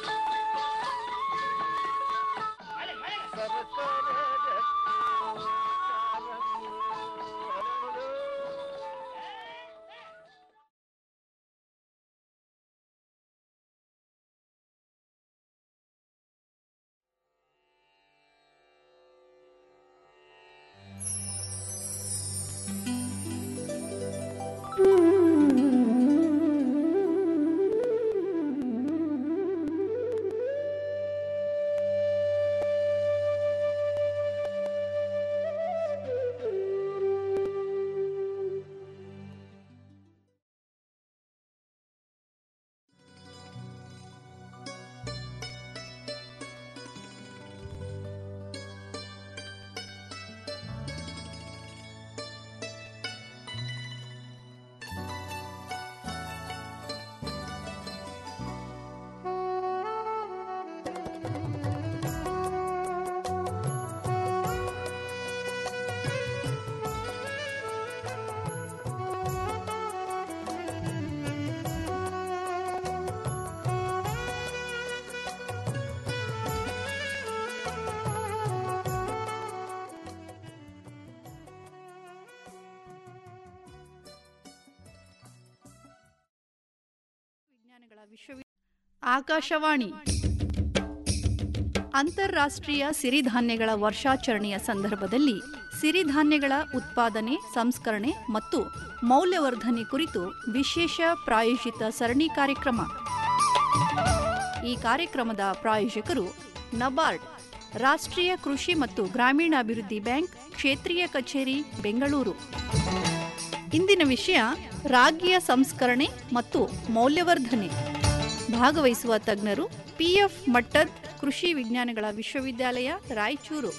[SPEAKER 12] ಆಕಾಶವಾಣಿ ಅಂತಾರಾಷ್ಟ್ರೀಯ ಸಿರಿಧಾನ್ಯಗಳ ವರ್ಷಾಚರಣೆಯ ಸಂದರ್ಭದಲ್ಲಿ ಸಿರಿಧಾನ್ಯಗಳ ಉತ್ಪಾದನೆ ಸಂಸ್ಕರಣೆ ಮತ್ತು ಮೌಲ್ಯವರ್ಧನೆ ಕುರಿತು ವಿಶೇಷ ಪ್ರಾಯೋಜಿತ ಸರಣಿ ಕಾರ್ಯಕ್ರಮ ಈ ಕಾರ್ಯಕ್ರಮದ ಪ್ರಾಯೋಜಕರು ನಬಾರ್ಡ್ ರಾಷ್ಟ್ರೀಯ ಕೃಷಿ ಮತ್ತು ಗ್ರಾಮೀಣಾಭಿವೃದ್ಧಿ ಬ್ಯಾಂಕ್ ಕ್ಷೇತ್ರೀಯ ಕಚೇರಿ ಬೆಂಗಳೂರು ಇಂದಿನ ವಿಷಯ ರಾಗಿಯ ಸಂಸ್ಕರಣೆ ಮತ್ತು ಮೌಲ್ಯವರ್ಧನೆ ಭಾಗವಹಿಸುವ ತಜ್ಞರು ಪಿಎಫ್ ಮಟ್ಟದ್ ಕೃಷಿ ವಿಜ್ಞಾನಗಳ ವಿಶ್ವವಿದ್ಯಾಲಯ ರಾಯಚೂರು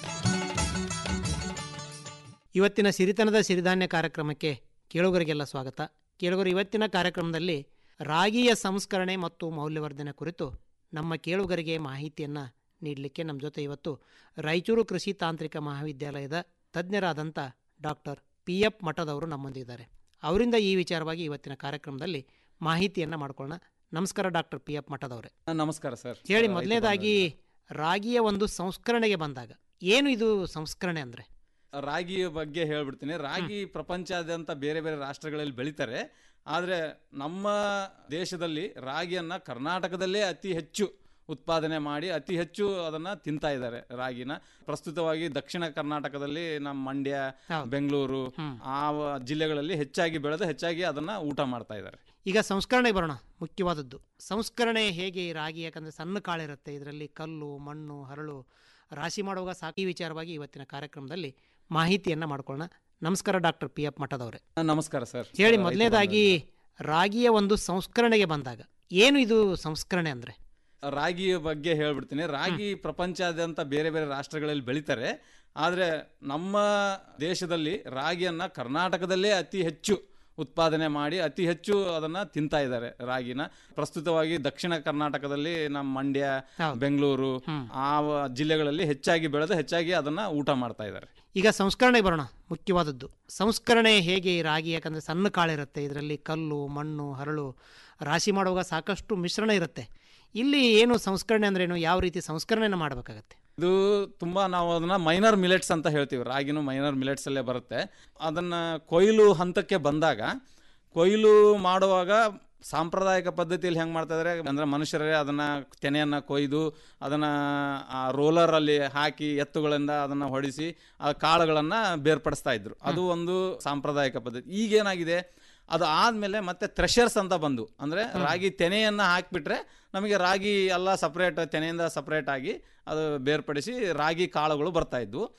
[SPEAKER 13] ಇವತ್ತಿನ ಸಿರಿತನದ ಸಿರಿಧಾನ್ಯ ಕಾರ್ಯಕ್ರಮಕ್ಕೆ ಕೇಳುಗರಿಗೆಲ್ಲ ಸ್ವಾಗತ ಕೇಳುಗರು ಇವತ್ತಿನ ಕಾರ್ಯಕ್ರಮದಲ್ಲಿ ರಾಗಿಯ ಸಂಸ್ಕರಣೆ ಮತ್ತು ಮೌಲ್ಯವರ್ಧನೆ ಕುರಿತು ನಮ್ಮ ಕೇಳುಗರಿಗೆ ಮಾಹಿತಿಯನ್ನು ನೀಡಲಿಕ್ಕೆ ನಮ್ಮ ಜೊತೆ ಇವತ್ತು ರಾಯಚೂರು ಕೃಷಿ ತಾಂತ್ರಿಕ ಮಹಾವಿದ್ಯಾಲಯದ ತಜ್ಞರಾದಂಥ ಡಾಕ್ಟರ್ ಪಿ ಎಫ್ ಮಠದವರು ನಮ್ಮೊಂದಿದ್ದಾರೆ ಅವರಿಂದ ಈ ವಿಚಾರವಾಗಿ ಇವತ್ತಿನ ಕಾರ್ಯಕ್ರಮದಲ್ಲಿ ಮಾಹಿತಿಯನ್ನು ಮಾಡ್ಕೊಳ್ಳೋಣ ನಮಸ್ಕಾರ ಡಾಕ್ಟರ್ ಪಿ ಎಫ್ ಮಠದವರೇ
[SPEAKER 14] ನಮಸ್ಕಾರ ಸರ್
[SPEAKER 13] ಹೇಳಿ
[SPEAKER 14] ರೈತ
[SPEAKER 13] ಮೊದಲನೇದಾಗಿ ರಾಗಿಯ ಒಂದು ಸಂಸ್ಕರಣೆಗೆ ಬಂದಾಗ ಏನು ಇದು ಸಂಸ್ಕರಣೆ ಅಂದರೆ
[SPEAKER 14] ರಾಗಿ ಬಗ್ಗೆ ಹೇಳ್ಬಿಡ್ತೀನಿ ರಾಗಿ ಪ್ರಪಂಚಾದ್ಯಂತ ಬೇರೆ ಬೇರೆ ರಾಷ್ಟ್ರಗಳಲ್ಲಿ ಬೆಳೀತಾರೆ ಆದರೆ ನಮ್ಮ ದೇಶದಲ್ಲಿ ರಾಗಿಯನ್ನು ಕರ್ನಾಟಕದಲ್ಲೇ ಅತಿ ಹೆಚ್ಚು ಉತ್ಪಾದನೆ ಮಾಡಿ ಅತಿ ಹೆಚ್ಚು ಅದನ್ನು ತಿಂತಾ ಇದ್ದಾರೆ ರಾಗಿನ ಪ್ರಸ್ತುತವಾಗಿ ದಕ್ಷಿಣ ಕರ್ನಾಟಕದಲ್ಲಿ ನಮ್ಮ ಮಂಡ್ಯ ಬೆಂಗಳೂರು ಆ ವ- ಜಿಲ್ಲೆಗಳಲ್ಲಿ ಹೆಚ್ಚಾಗಿ ಬೆಳೆದು ಹೆಚ್ಚಾಗಿ ಅದನ್ನು ಊಟ ಮಾಡ್ತಾ ಇದ್ದಾರೆ
[SPEAKER 13] ಈಗ ಸಂಸ್ಕರಣೆಗೆ ಬರೋಣ ಮುಖ್ಯವಾದದ್ದು ಸಂಸ್ಕರಣೆ ಹೇಗೆ ಈ ರಾಗಿ ಯಾಕಂದರೆ ಸಣ್ಣ ಕಾಳಿರುತ್ತೆ ಇದರಲ್ಲಿ ಕಲ್ಲು ಮಣ್ಣು ಹರಳು ರಾಶಿ ಮಾಡುವಾಗ ಸಾಕು ಈ ವಿಚಾರವಾಗಿ ಇವತ್ತಿನ ಕಾರ್ಯಕ್ರಮದಲ್ಲಿ ಮಾಹಿತಿಯನ್ನು ಮಾಡ್ಕೊಳ್ಳೋಣ ನಮಸ್ಕಾರ ಡಾಕ್ಟರ್ ಪಿ ಎಫ್ ಮಠದವರೇ
[SPEAKER 14] ನಮಸ್ಕಾರ ಸರ್
[SPEAKER 13] ಹೇಳಿ
[SPEAKER 14] ರೈತ
[SPEAKER 13] ಮೊದಲನೇದಾಗಿ ರಾಗಿಯ ಒಂದು ಸಂಸ್ಕರಣೆಗೆ ಬಂದಾಗ ಏನು ಇದು ಸಂಸ್ಕರಣೆ ಅಂದರೆ
[SPEAKER 14] ರಾಗಿ ಬಗ್ಗೆ ಹೇಳ್ಬಿಡ್ತೀನಿ ರಾಗಿ ಪ್ರಪಂಚಾದ್ಯಂತ ಬೇರೆ ಬೇರೆ ರಾಷ್ಟ್ರಗಳಲ್ಲಿ ಬೆಳೀತಾರೆ ಆದರೆ ನಮ್ಮ ದೇಶದಲ್ಲಿ ರಾಗಿಯನ್ನು ಕರ್ನಾಟಕದಲ್ಲೇ ಅತಿ ಹೆಚ್ಚು ಉತ್ಪಾದನೆ ಮಾಡಿ ಅತಿ ಹೆಚ್ಚು ಅದನ್ನು ತಿಂತಾ ಇದ್ದಾರೆ ರಾಗಿನ ಪ್ರಸ್ತುತವಾಗಿ ದಕ್ಷಿಣ ಕರ್ನಾಟಕದಲ್ಲಿ ನಮ್ಮ ಮಂಡ್ಯ ಬೆಂಗಳೂರು ಆ ವ- ಜಿಲ್ಲೆಗಳಲ್ಲಿ ಹೆಚ್ಚಾಗಿ ಬೆಳೆದು ಹೆಚ್ಚಾಗಿ ಅದನ್ನು ಊಟ ಮಾಡ್ತಾ ಇದ್ದಾರೆ
[SPEAKER 13] ಈಗ ಸಂಸ್ಕರಣೆಗೆ ಬರೋಣ ಮುಖ್ಯವಾದದ್ದು ಸಂಸ್ಕರಣೆ ಹೇಗೆ ಈ ರಾಗಿ ಯಾಕಂದರೆ ಸಣ್ಣ ಕಾಳಿರುತ್ತೆ ಇದರಲ್ಲಿ ಕಲ್ಲು ಮಣ್ಣು ಹರಳು ರಾಶಿ ಮಾಡುವಾಗ ಸಾಕಷ್ಟು ಮಿಶ್ರಣ ಇರುತ್ತೆ ಇಲ್ಲಿ ಏನು ಸಂಸ್ಕರಣೆ ಅಂದ್ರೇನು ಯಾವ ರೀತಿ ಸಂಸ್ಕರಣೆಯನ್ನು ಮಾಡಬೇಕಾಗತ್ತೆ
[SPEAKER 14] ಇದು ತುಂಬ ನಾವು ಅದನ್ನು ಮೈನರ್ ಮಿಲೆಟ್ಸ್ ಅಂತ ಹೇಳ್ತೀವಿ ರಾಗಿನೂ ಮೈನರ್ ಮಿಲೆಟ್ಸಲ್ಲೇ ಬರುತ್ತೆ ಅದನ್ನು ಕೊಯ್ಲು ಹಂತಕ್ಕೆ ಬಂದಾಗ ಕೊಯ್ಲು ಮಾಡುವಾಗ ಸಾಂಪ್ರದಾಯಿಕ ಪದ್ಧತಿಯಲ್ಲಿ ಹೆಂಗೆ ಮಾಡ್ತಾ ಇದ್ದಾರೆ ಅಂದರೆ ಮನುಷ್ಯರೇ ಅದನ್ನು ತೆನೆಯನ್ನು ಕೊಯ್ದು ಅದನ್ನು ಆ ರೋಲರಲ್ಲಿ ಹಾಕಿ ಎತ್ತುಗಳಿಂದ ಅದನ್ನು ಹೊಡಿಸಿ ಆ ಕಾಳುಗಳನ್ನು ಬೇರ್ಪಡಿಸ್ತಾ ಇದ್ರು ಅದು ಒಂದು ಸಾಂಪ್ರದಾಯಿಕ ಪದ್ಧತಿ ಈಗೇನಾಗಿದೆ ಅದು ಆದಮೇಲೆ ಮತ್ತೆ ಥ್ರೆಷರ್ಸ್ ಅಂತ ಬಂದು ಅಂದರೆ ರಾಗಿ ತೆನೆಯನ್ನು ಹಾಕಿಬಿಟ್ರೆ ನಮಗೆ ರಾಗಿ ಎಲ್ಲ ಸಪ್ರೇಟ್ ತೆನೆಯಿಂದ ಸಪ್ರೇಟ್ ಆಗಿ ಅದು ಬೇರ್ಪಡಿಸಿ ರಾಗಿ ಕಾಳುಗಳು ಬರ್ತಾ ಇದ್ವು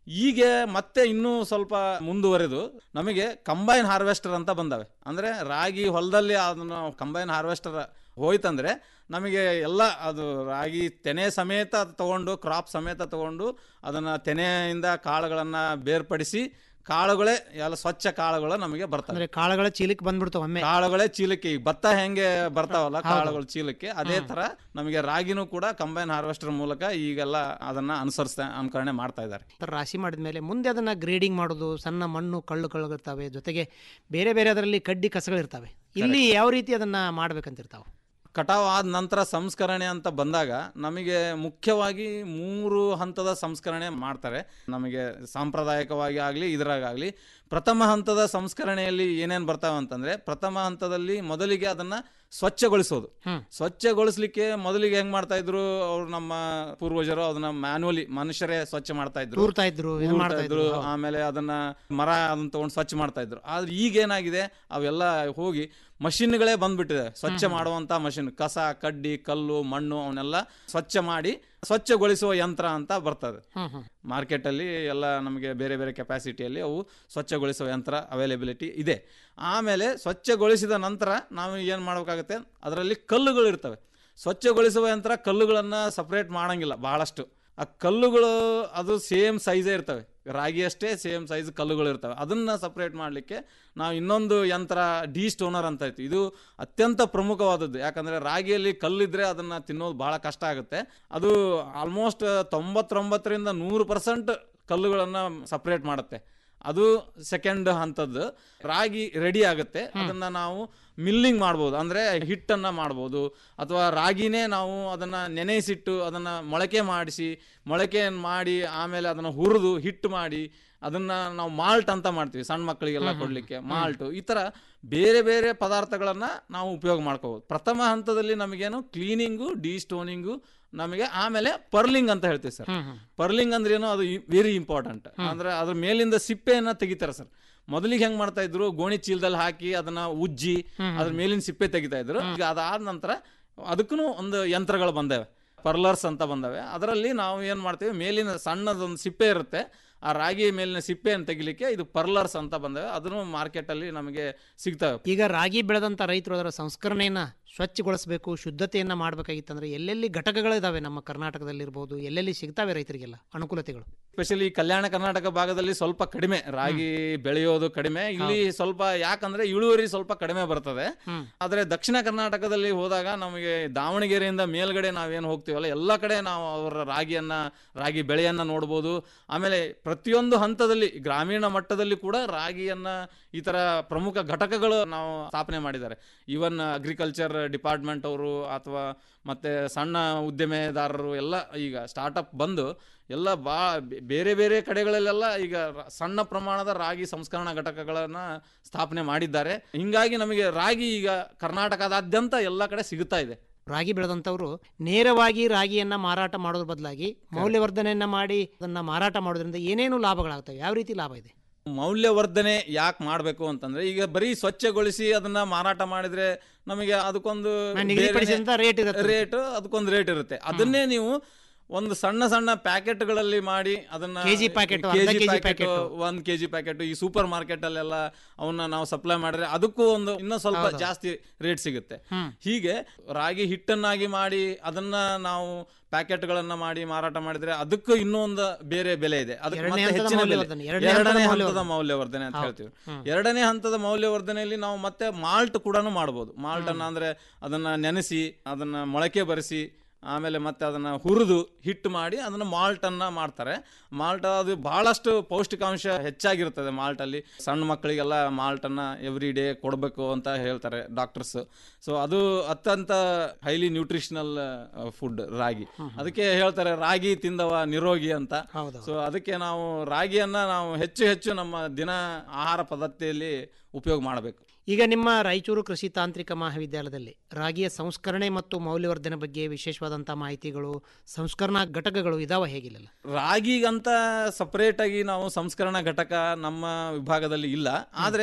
[SPEAKER 14] ಈಗ ಮತ್ತೆ ಇನ್ನೂ ಸ್ವಲ್ಪ ಮುಂದುವರೆದು ನಮಗೆ ಕಂಬೈನ್ ಹಾರ್ವೆಸ್ಟರ್ ಅಂತ ಬಂದವೆ ಅಂದರೆ ರಾಗಿ ಹೊಲದಲ್ಲಿ ಅದನ್ನು ಕಂಬೈನ್ ಹಾರ್ವೆಸ್ಟರ್ ಹೋಯ್ತಂದ್ರೆ ನಮಗೆ ಎಲ್ಲ ಅದು ರಾಗಿ ತೆನೆ ಸಮೇತ ತಗೊಂಡು ಕ್ರಾಪ್ ಸಮೇತ ತಗೊಂಡು ಅದನ್ನು ತೆನೆಯಿಂದ ಕಾಳುಗಳನ್ನು ಬೇರ್ಪಡಿಸಿ ಕಾಳುಗಳೇ ಎಲ್ಲ ಸ್ವಚ್ಛ ಕಾಳುಗಳು ನಮಗೆ ಬರ್ತವೆ
[SPEAKER 13] ಅಂದ್ರೆ ಕಾಳುಗಳ ಚೀಲಕ್ಕೆ ಬಂದ್ಬಿಡ್ತಾವ ಒಮ್ಮೆ
[SPEAKER 14] ಕಾಳುಗಳೇ ಚೀಲಕ್ಕೆ ಈಗ ಭತ್ತ ಹೆಂಗೆ ಬರ್ತಾವಲ್ಲ
[SPEAKER 13] ಹೌದು.
[SPEAKER 14] ಕಾಳುಗಳು ಚೀಲಕ್ಕೆ ಅದೇ
[SPEAKER 13] ಹ್ಮ್.
[SPEAKER 14] ತರ ನಮಗೆ ರಾಗಿನೂ ಕೂಡ ಕಂಬೈನ್ ಹಾರ್ವೆಸ್ಟರ್ ಮೂಲಕ ಈಗೆಲ್ಲ ಅದನ್ನ ಅನುಸರಿಸ್ತಾ ಅನುಕರಣೆ ಮಾಡ್ತಾ ಇದ್ದಾರೆ
[SPEAKER 13] ಥರ ರಾಶಿ ಮಾಡಿದ ಮೇಲೆ ಮುಂದೆ ಅದನ್ನು ಗ್ರೇಡಿಂಗ್ ಮಾಡೋದು ಸಣ್ಣ ಮಣ್ಣು ಕಳ್ಳು ಕಳ್ಳಿರ್ತವೆ ಜೊತೆಗೆ ಬೇರೆ ಬೇರೆ ಅದರಲ್ಲಿ ಕಡ್ಡಿ ಕಸಗಳಿರ್ತವೆ ಇಲ್ಲಿ ಯಾವ ರೀತಿ ಅದನ್ನು ಮಾಡ್ಬೇಕಂತಿರ್ತಾವೆ
[SPEAKER 14] ಕಟಾವ್ ಆದ ನಂತರ ಸಂಸ್ಕರಣೆ ಅಂತ ಬಂದಾಗ ನಮಗೆ ಮುಖ್ಯವಾಗಿ ಮೂರು ಹಂತದ ಸಂಸ್ಕರಣೆ ಮಾಡ್ತಾರೆ ನಮಗೆ ಸಾಂಪ್ರದಾಯಿಕವಾಗಿ ಆಗಲಿ ಇದರಾಗಲಿ ಪ್ರಥಮ ಹಂತದ ಸಂಸ್ಕರಣೆಯಲ್ಲಿ ಏನೇನು ಬರ್ತಾವೆ ಅಂತಂದ್ರೆ ಪ್ರಥಮ ಹಂತದಲ್ಲಿ ಮೊದಲಿಗೆ ಅದನ್ನ ಸ್ವಚ್ಛಗೊಳಿಸೋದು ಸ್ವಚ್ಛಗೊಳಿಸ್ಲಿಕ್ಕೆ ಮೊದಲಿಗೆ ಹೆಂಗ್ ಮಾಡ್ತಾ ಇದ್ರು ಅವ್ರು ನಮ್ಮ ಪೂರ್ವಜರು ಅದನ್ನ ಮ್ಯಾನ್ಯುವಲಿ ಮನುಷ್ಯರೇ ಸ್ವಚ್ಛ ಮಾಡ್ತಾ ಇದ್ರು
[SPEAKER 13] ತೂರ್ತಾ ಇದ್ರು, ಇದು
[SPEAKER 14] ತೂರ್ತಾ
[SPEAKER 13] ಮಾಡ್ತಾ ಇದ್ರು, ಹೌದು.
[SPEAKER 14] ಆಮೇಲೆ ಅದನ್ನ ಮರ ಅದನ್ನ ತಗೊಂಡು ಸ್ವಚ್ಛ ಮಾಡ್ತಾ ಇದ್ರು ಆದ್ರೆ ಈಗ ಏನಾಗಿದೆ ಅವೆಲ್ಲ ಹೋಗಿ ಮಷಿನ್ಗಳೇ ಬಂದ್ಬಿಟ್ಟಿದೆ ಸ್ವಚ್ಛ ಮಾಡುವಂತ ಮಷಿನ್ ಕಸ ಕಡ್ಡಿ ಕಲ್ಲು ಮಣ್ಣು ಅವನ್ನೆಲ್ಲ ಸ್ವಚ್ಛ ಮಾಡಿ ಸ್ವಚ್ಛಗೊಳಿಸುವ ಯಂತ್ರ ಅಂತ ಬರ್ತದೆ
[SPEAKER 13] ಹ್ಮ್, ಹ್ಮ್.
[SPEAKER 14] ಮಾರ್ಕೆಟ್ ಅಲ್ಲಿ ಎಲ್ಲ ನಮಗೆ ಬೇರೆ ಬೇರೆ ಕೆಪಾಸಿಟಿಯಲ್ಲಿ ಅವು ಸ್ವಚ್ಛಗೊಳಿಸುವ ಯಂತ್ರ ಅವೈಲೇಬಿಲಿಟಿ ಇದೆ ಆಮೇಲೆ ಸ್ವಚ್ಛಗೊಳಿಸಿದ ನಂತರ ನಾವು ಏನು ಮಾಡಬೇಕಾಗುತ್ತೆ ಅದರಲ್ಲಿ ಕಲ್ಲುಗಳು ಇರ್ತವೆ ಸ್ವಚ್ಛಗೊಳಿಸುವ ಯಂತ್ರ ಕಲ್ಲುಗಳನ್ನು ಸಪ್ರೇಟ್ ಮಾಡಂಗಿಲ್ಲ ಬಹಳಷ್ಟು ಆ ಕಲ್ಲುಗಳು ಅದು ಸೇಮ್ ಸೈಜೇ ಇರ್ತವೆ ರಾಗಿ ಅಷ್ಟೇ ಸೇಮ್ ಸೈಜ್ ಕಲ್ಲುಗಳು ಇರ್ತವೆ ಅದನ್ನ ಸಪ್ರೇಟ್ ಮಾಡಲಿಕ್ಕೆ ನಾವು ಇನ್ನೊಂದು ಯಂತ್ರ ಡಿ ಸ್ಟೋನರ್ ಅಂತ ಇತ್ತು ಇದು ಅತ್ಯಂತ ಪ್ರಮುಖವಾದದ್ದು ಯಾಕಂದ್ರೆ ರಾಗಿಯಲ್ಲಿ ಕಲ್ಲಿದ್ರೆ ಅದನ್ನ ತಿನ್ನೋದು ಬಹಳ ಕಷ್ಟ ಆಗುತ್ತೆ ಅದು ಆಲ್ಮೋಸ್ಟ್ ತೊಂಬತ್ತೊಂಬತ್ತರಿಂದ ನೂರು ಪರ್ಸೆಂಟ್ ಕಲ್ಲುಗಳನ್ನು ಸಪ್ರೇಟ್ ಮಾಡುತ್ತೆ ಅದು ಸೆಕೆಂಡ್ ಹಂತದ್ದು ರಾಗಿ ರೆಡಿ ಆಗುತ್ತೆ ಅದನ್ನ ನಾವು ಮಿಲ್ಲಿಂಗ್ ಮಾಡ್ಬೋದು ಅಂದ್ರೆ ಹಿಟ್ಟನ್ನ ಮಾಡ್ಬೋದು ಅಥವಾ ರಾಗಿನೇ ನಾವು ಅದನ್ನ ನೆನೆಸಿಟ್ಟು ಅದನ್ನ ಮೊಳಕೆ ಮಾಡಿಸಿ ಮೊಳಕೆ ಮಾಡಿ ಆಮೇಲೆ ಅದನ್ನ ಹುರಿದು ಹಿಟ್ಟು ಮಾಡಿ ಅದನ್ನ ನಾವು ಮಾಲ್ಟ್ ಅಂತ ಮಾಡ್ತೀವಿ ಸಣ್ಣ ಮಕ್ಕಳಿಗೆಲ್ಲ ಕೊಡ್ಲಿಕ್ಕೆ ಮಾಲ್ಟ್ ಈ ತರ ಬೇರೆ ಬೇರೆ ಪದಾರ್ಥಗಳನ್ನ ನಾವು ಉಪಯೋಗ ಮಾಡ್ಕೋಬಹುದು ಪ್ರಥಮ ಹಂತದಲ್ಲಿ ನಮಗೇನು ಕ್ಲೀನಿಂಗು ಡಿ ಸ್ಟೋನಿಂಗು ನಮಗೆ ಆಮೇಲೆ ಪರ್ಲಿಂಗ್ ಅಂತ ಹೇಳ್ತೀವಿ ಸರ್ ಪರ್ಲಿಂಗ್ ಅಂದ್ರೆ ಏನು ಅದು ವೆರಿ ಇಂಪಾರ್ಟೆಂಟ್ ಅಂದ್ರೆ ಅದ್ರ ಮೇಲಿಂದ ಸಿಪ್ಪೆಯನ್ನ ತೆಗಿತಾರೆ ಸರ್ ಮೊದಲಿಗೆ ಹೆಂಗ್ ಮಾಡ್ತಾ ಇದ್ರು ಗೋಣಿ ಚೀಲದಲ್ಲಿ ಹಾಕಿ ಅದನ್ನ ಉಜ್ಜಿ ಅದ್ರ ಮೇಲಿನ ಸಿಪ್ಪೆ ತೆಗಿತಾ ಇದ್ರು ಈಗ ಅದಾದ ನಂತರ ಅದಕ್ಕೂ ಒಂದು ಯಂತ್ರಗಳು ಬಂದವೆ ಪರ್ಲರ್ಸ್ ಅಂತ ಬಂದವೆ ಅದರಲ್ಲಿ ನಾವು ಏನು ಮಾಡ್ತೀವಿ ಮೇಲಿನ ಸಣ್ಣದೊಂದು ಸಿಪ್ಪೆ ಇರುತ್ತೆ ಆ ರಾಗಿ ಮೇಲಿನ ಸಿಪ್ಪೆಯನ್ನು ತೆಗಿಲಿಕ್ಕೆ ಇದು ಪರ್ಲರ್ಸ್ ಅಂತ ಬಂದವೆ ಅದನ್ನು ಮಾರ್ಕೆಟಲ್ಲಿ ನಮಗೆ ಸಿಗ್ತವೆ
[SPEAKER 13] ಈಗ ರಾಗಿ ಬೆಳೆದಂಥ ರೈತರು ಅದರ ಸಂಸ್ಕರಣೆಯನ್ನು ಸ್ವಚ್ಛಗೊಳಿಸಬೇಕು ಶುದ್ಧತೆಯನ್ನು ಮಾಡಬೇಕಾಗಿತ್ತಂದ್ರೆ ಎಲ್ಲೆಲ್ಲಿ ಘಟಕಗಳಿದಾವೆ ನಮ್ಮ ಕರ್ನಾಟಕದಲ್ಲಿರ್ಬೋದು ಎಲ್ಲೆಲ್ಲಿ ಸಿಗ್ತಾವೆ ರೈತರಿಗೆಲ್ಲ ಅನುಕೂಲತೆಗಳು
[SPEAKER 14] ಸ್ಪೆಷಲಿ ಕಲ್ಯಾಣ ಕರ್ನಾಟಕ ಭಾಗದಲ್ಲಿ ಸ್ವಲ್ಪ ಕಡಿಮೆ ರಾಗಿ ಬೆಳೆಯೋದು ಕಡಿಮೆ ಇಲ್ಲಿ ಸ್ವಲ್ಪ ಯಾಕಂದ್ರೆ ಇಳುವರಿ ಸ್ವಲ್ಪ ಕಡಿಮೆ ಬರ್ತದೆ ಆದ್ರೆ ದಕ್ಷಿಣ ಕರ್ನಾಟಕದಲ್ಲಿ ಹೋದಾಗ ನಮಗೆ ದಾವಣಗೆರೆಯಿಂದ ಮೇಲ್ಗಡೆ ನಾವೇನು ಹೋಗ್ತೀವಲ್ಲ ಎಲ್ಲ ಕಡೆ ನಾವು ಅವರ ರಾಗಿಯನ್ನ ರಾಗಿ ಬೆಳೆಯನ್ನ ನೋಡ್ಬೋದು ಆಮೇಲೆ ಪ್ರತಿಯೊಂದು ಹಂತದಲ್ಲಿ ಗ್ರಾಮೀಣ ಮಟ್ಟದಲ್ಲಿ ಕೂಡ ರಾಗಿಯನ್ನ ಈ ತರ ಪ್ರಮುಖ ಘಟಕಗಳು ನಾವು ಸ್ಥಾಪನೆ ಮಾಡಿದ್ದಾರೆ ಈವನ್ ಅಗ್ರಿಕಲ್ಚರ್ ಡಿಪಾರ್ಟ್ಮೆಂಟ್ ಅವರು ಅಥವಾ ಮತ್ತೆ ಸಣ್ಣ ಉದ್ಯಮೆದಾರರು ಎಲ್ಲ ಈಗ ಸ್ಟಾರ್ಟಪ್ ಬಂದು ಎಲ್ಲ ಬಾ ಬೇರೆ ಬೇರೆ ಕಡೆಗಳಲ್ಲೆಲ್ಲ ಈಗ ರ- ಸಣ್ಣ ಪ್ರಮಾಣದ ರಾಗಿ ಸಂಸ್ಕರಣಾ ಘಟಕಗಳನ್ನ ಸ್ಥಾಪನೆ ಮಾಡಿದ್ದಾರೆ ಹಿಂಗಾಗಿ ನಮಗೆ ರಾಗಿ ಈಗ ಕರ್ನಾಟಕದಾದ್ಯಂತ ಎಲ್ಲ ಕಡೆ ಸಿಗುತ್ತಾ ಇದೆ
[SPEAKER 13] ರಾಗಿ ಬೆಳೆದಂಥವ್ರು ನೇರವಾಗಿ ರಾಗಿಯನ್ನ ಮಾರಾಟ ಮಾಡೋದ್ರ ಬದಲಾಗಿ ಮೌಲ್ಯವರ್ಧನೆಯನ್ನ ಮಾಡಿ ಅದನ್ನ ಮಾರಾಟ ಮಾಡೋದ್ರಿಂದ ಏನೇನು ಲಾಭಗಳಾಗ್ತವೆ ಯಾವ ರೀತಿ ಲಾಭ ಇದೆ
[SPEAKER 14] ಮೌಲ್ಯವರ್ಧನೆ ಯಾಕೆ ಮಾಡಬೇಕು ಅಂತಂದ್ರೆ ಈಗ ಬರೀ ಸ್ವಚ್ಛಗೊಳಿಸಿ ಅದನ್ನ ಮಾರಾಟ ಮಾಡಿದ್ರೆ ನಮಗೆ ಅದಕ್ಕೊಂದು
[SPEAKER 13] ನಾ ನಿಗದಿಪಡಿಸಿದಂಥ rate ಇರುತ್ತೆ.
[SPEAKER 14] ರೇಟ್ ಅದಕ್ಕೊಂದು ರೇಟ್ ಇರುತ್ತೆ ಅದನ್ನೇ ನೀವು ಒಂದು ಸಣ್ಣ ಸಣ್ಣ ಪ್ಯಾಕೆಟ್ಗಳಲ್ಲಿ ಮಾಡಿ ಅದನ್ನ
[SPEAKER 13] KG packet, ಅರ್ಧ
[SPEAKER 14] ಕೆಜಿ
[SPEAKER 13] KG
[SPEAKER 14] ಪ್ಯಾಕೆಟ್
[SPEAKER 13] packet.
[SPEAKER 14] ಒಂದ್ ಕೆಜಿ ಪ್ಯಾಕೆಟ್ ಈ ಸೂಪರ್ ಮಾರ್ಕೆಟ್ ಅಲ್ಲೆಲ್ಲ ಅವನ್ನ ನಾವು ಸಪ್ಲೈ ಮಾಡಿದ್ರೆ ಅದಕ್ಕೂ ಒಂದು ಇನ್ನೂ ಸ್ವಲ್ಪ
[SPEAKER 13] ಹೌದು.
[SPEAKER 14] ಜಾಸ್ತಿ ರೇಟ್ ಸಿಗುತ್ತೆ
[SPEAKER 13] ಹ್ಮ್.
[SPEAKER 14] ಹೀಗೆ ರಾಗಿ ಹಿಟ್ಟನ್ನಾಗಿ ಮಾಡಿ ಅದನ್ನ ನಾವು ಪ್ಯಾಕೆಟ್ಗಳನ್ನ ಮಾಡಿ ಮಾರಾಟ ಮಾಡಿದ್ರೆ ಅದಕ್ಕೂ ಇನ್ನೂ ಒಂದು ಬೇರೆ ಬೆಲೆ ಇದೆ ಅದಕ್ಕೆ
[SPEAKER 13] ಎರಡನೇ
[SPEAKER 14] ಮತ್ತೆ
[SPEAKER 13] ಹಂತದ
[SPEAKER 14] ಹೆಚ್ಚಿನ ಬೆಲೆ
[SPEAKER 13] ಮೌಲ್ಯವರ್ಧನೆ, ಎರಡನೇ
[SPEAKER 14] ಎರಡನೇ
[SPEAKER 13] ಹಂತದ
[SPEAKER 14] ಹಂತದ
[SPEAKER 13] ಮೌಲ್ಯವರ್ಧನೆ.
[SPEAKER 14] ಮೌಲ್ಯವರ್ಧನೆ ಅಂತ
[SPEAKER 13] ಹೌದು.
[SPEAKER 14] ಹೇಳ್ತೀವಿ
[SPEAKER 13] ಹ್ಮ್.
[SPEAKER 14] ಎರಡನೇ ಹಂತದ ಮೌಲ್ಯವರ್ಧನೆಯಲ್ಲಿ ನಾವು ಮತ್ತೆ ಮಾಲ್ಟ್ ಕೂಡ ಮಾಡಬಹುದು ಮಾಲ್ಟ್ ಅನ್ನ ಅಂದ್ರೆ ಅದನ್ನ ನೆನೆಸಿ ಅದನ್ನ ಮೊಳಕೆ ಬರೆಸಿ ಆಮೇಲೆ ಮತ್ತೆ ಅದನ್ನ ಹುರಿದು ಹಿಟ್ಟು ಮಾಡಿ ಅದನ್ನ ಮಾಲ್ಟ್ ಅನ್ನ ಮಾಡ್ತಾರೆ ಮಾಲ್ಟ್ ಅದು ಬಹಳಷ್ಟು ಪೌಷ್ಟಿಕಾಂಶ ಹೆಚ್ಚಾಗಿರ್ತದೆ ಮಾಲ್ಟ್ ಅಲ್ಲಿ ಸಣ್ಣ ಮಕ್ಕಳಿಗೆಲ್ಲ ಮಾಲ್ಟ್ ಅನ್ನ ಎವ್ರಿ ಡೇ ಕೊಡಬೇಕು ಅಂತ ಹೇಳ್ತಾರೆ ಡಾಕ್ಟರ್ಸ್ ಸೊ ಅದು ಅತ್ಯಂತ ಹೈಲಿ ನ್ಯೂಟ್ರಿಷನಲ್ ಫುಡ್ ರಾಗಿ ಅದಕ್ಕೆ ಹೇಳ್ತಾರೆ ರಾಗಿ ತಿಂದವ ನಿರೋಗಿ ಅಂತ ಸೊ ಅದಕ್ಕೆ ನಾವು ರಾಗಿಯನ್ನ ನಾವು ಹೆಚ್ಚು ಹೆಚ್ಚು ನಮ್ಮ ದಿನ ಆಹಾರ ಪದ್ಧತಿಯಲ್ಲಿ ಉಪಯೋಗ ಮಾಡಬೇಕು
[SPEAKER 13] ಈಗ ನಿಮ್ಮ ರಾಯಚೂರು ಕೃಷಿ ತಾಂತ್ರಿಕ ಮಹಾವಿದ್ಯಾಲಯದಲ್ಲಿ ರಾಗಿಯ ಸಂಸ್ಕರಣೆ ಮತ್ತು ಮೌಲ್ಯವರ್ಧನೆ ಬಗ್ಗೆ ವಿಶೇಷವಾದಂಥ ಮಾಹಿತಿಗಳು ಸಂಸ್ಕರಣಾ ಘಟಕಗಳು ಇದಾವ ಹೇಗಿಲ್ಲ
[SPEAKER 14] ರಾಗಿಗಂತ ಸಪರೇಟ್ ಆಗಿ ನಾವು ಸಂಸ್ಕರಣಾ ಘಟಕ ನಮ್ಮ ವಿಭಾಗದಲ್ಲಿ ಇಲ್ಲ ಆದ್ರೆ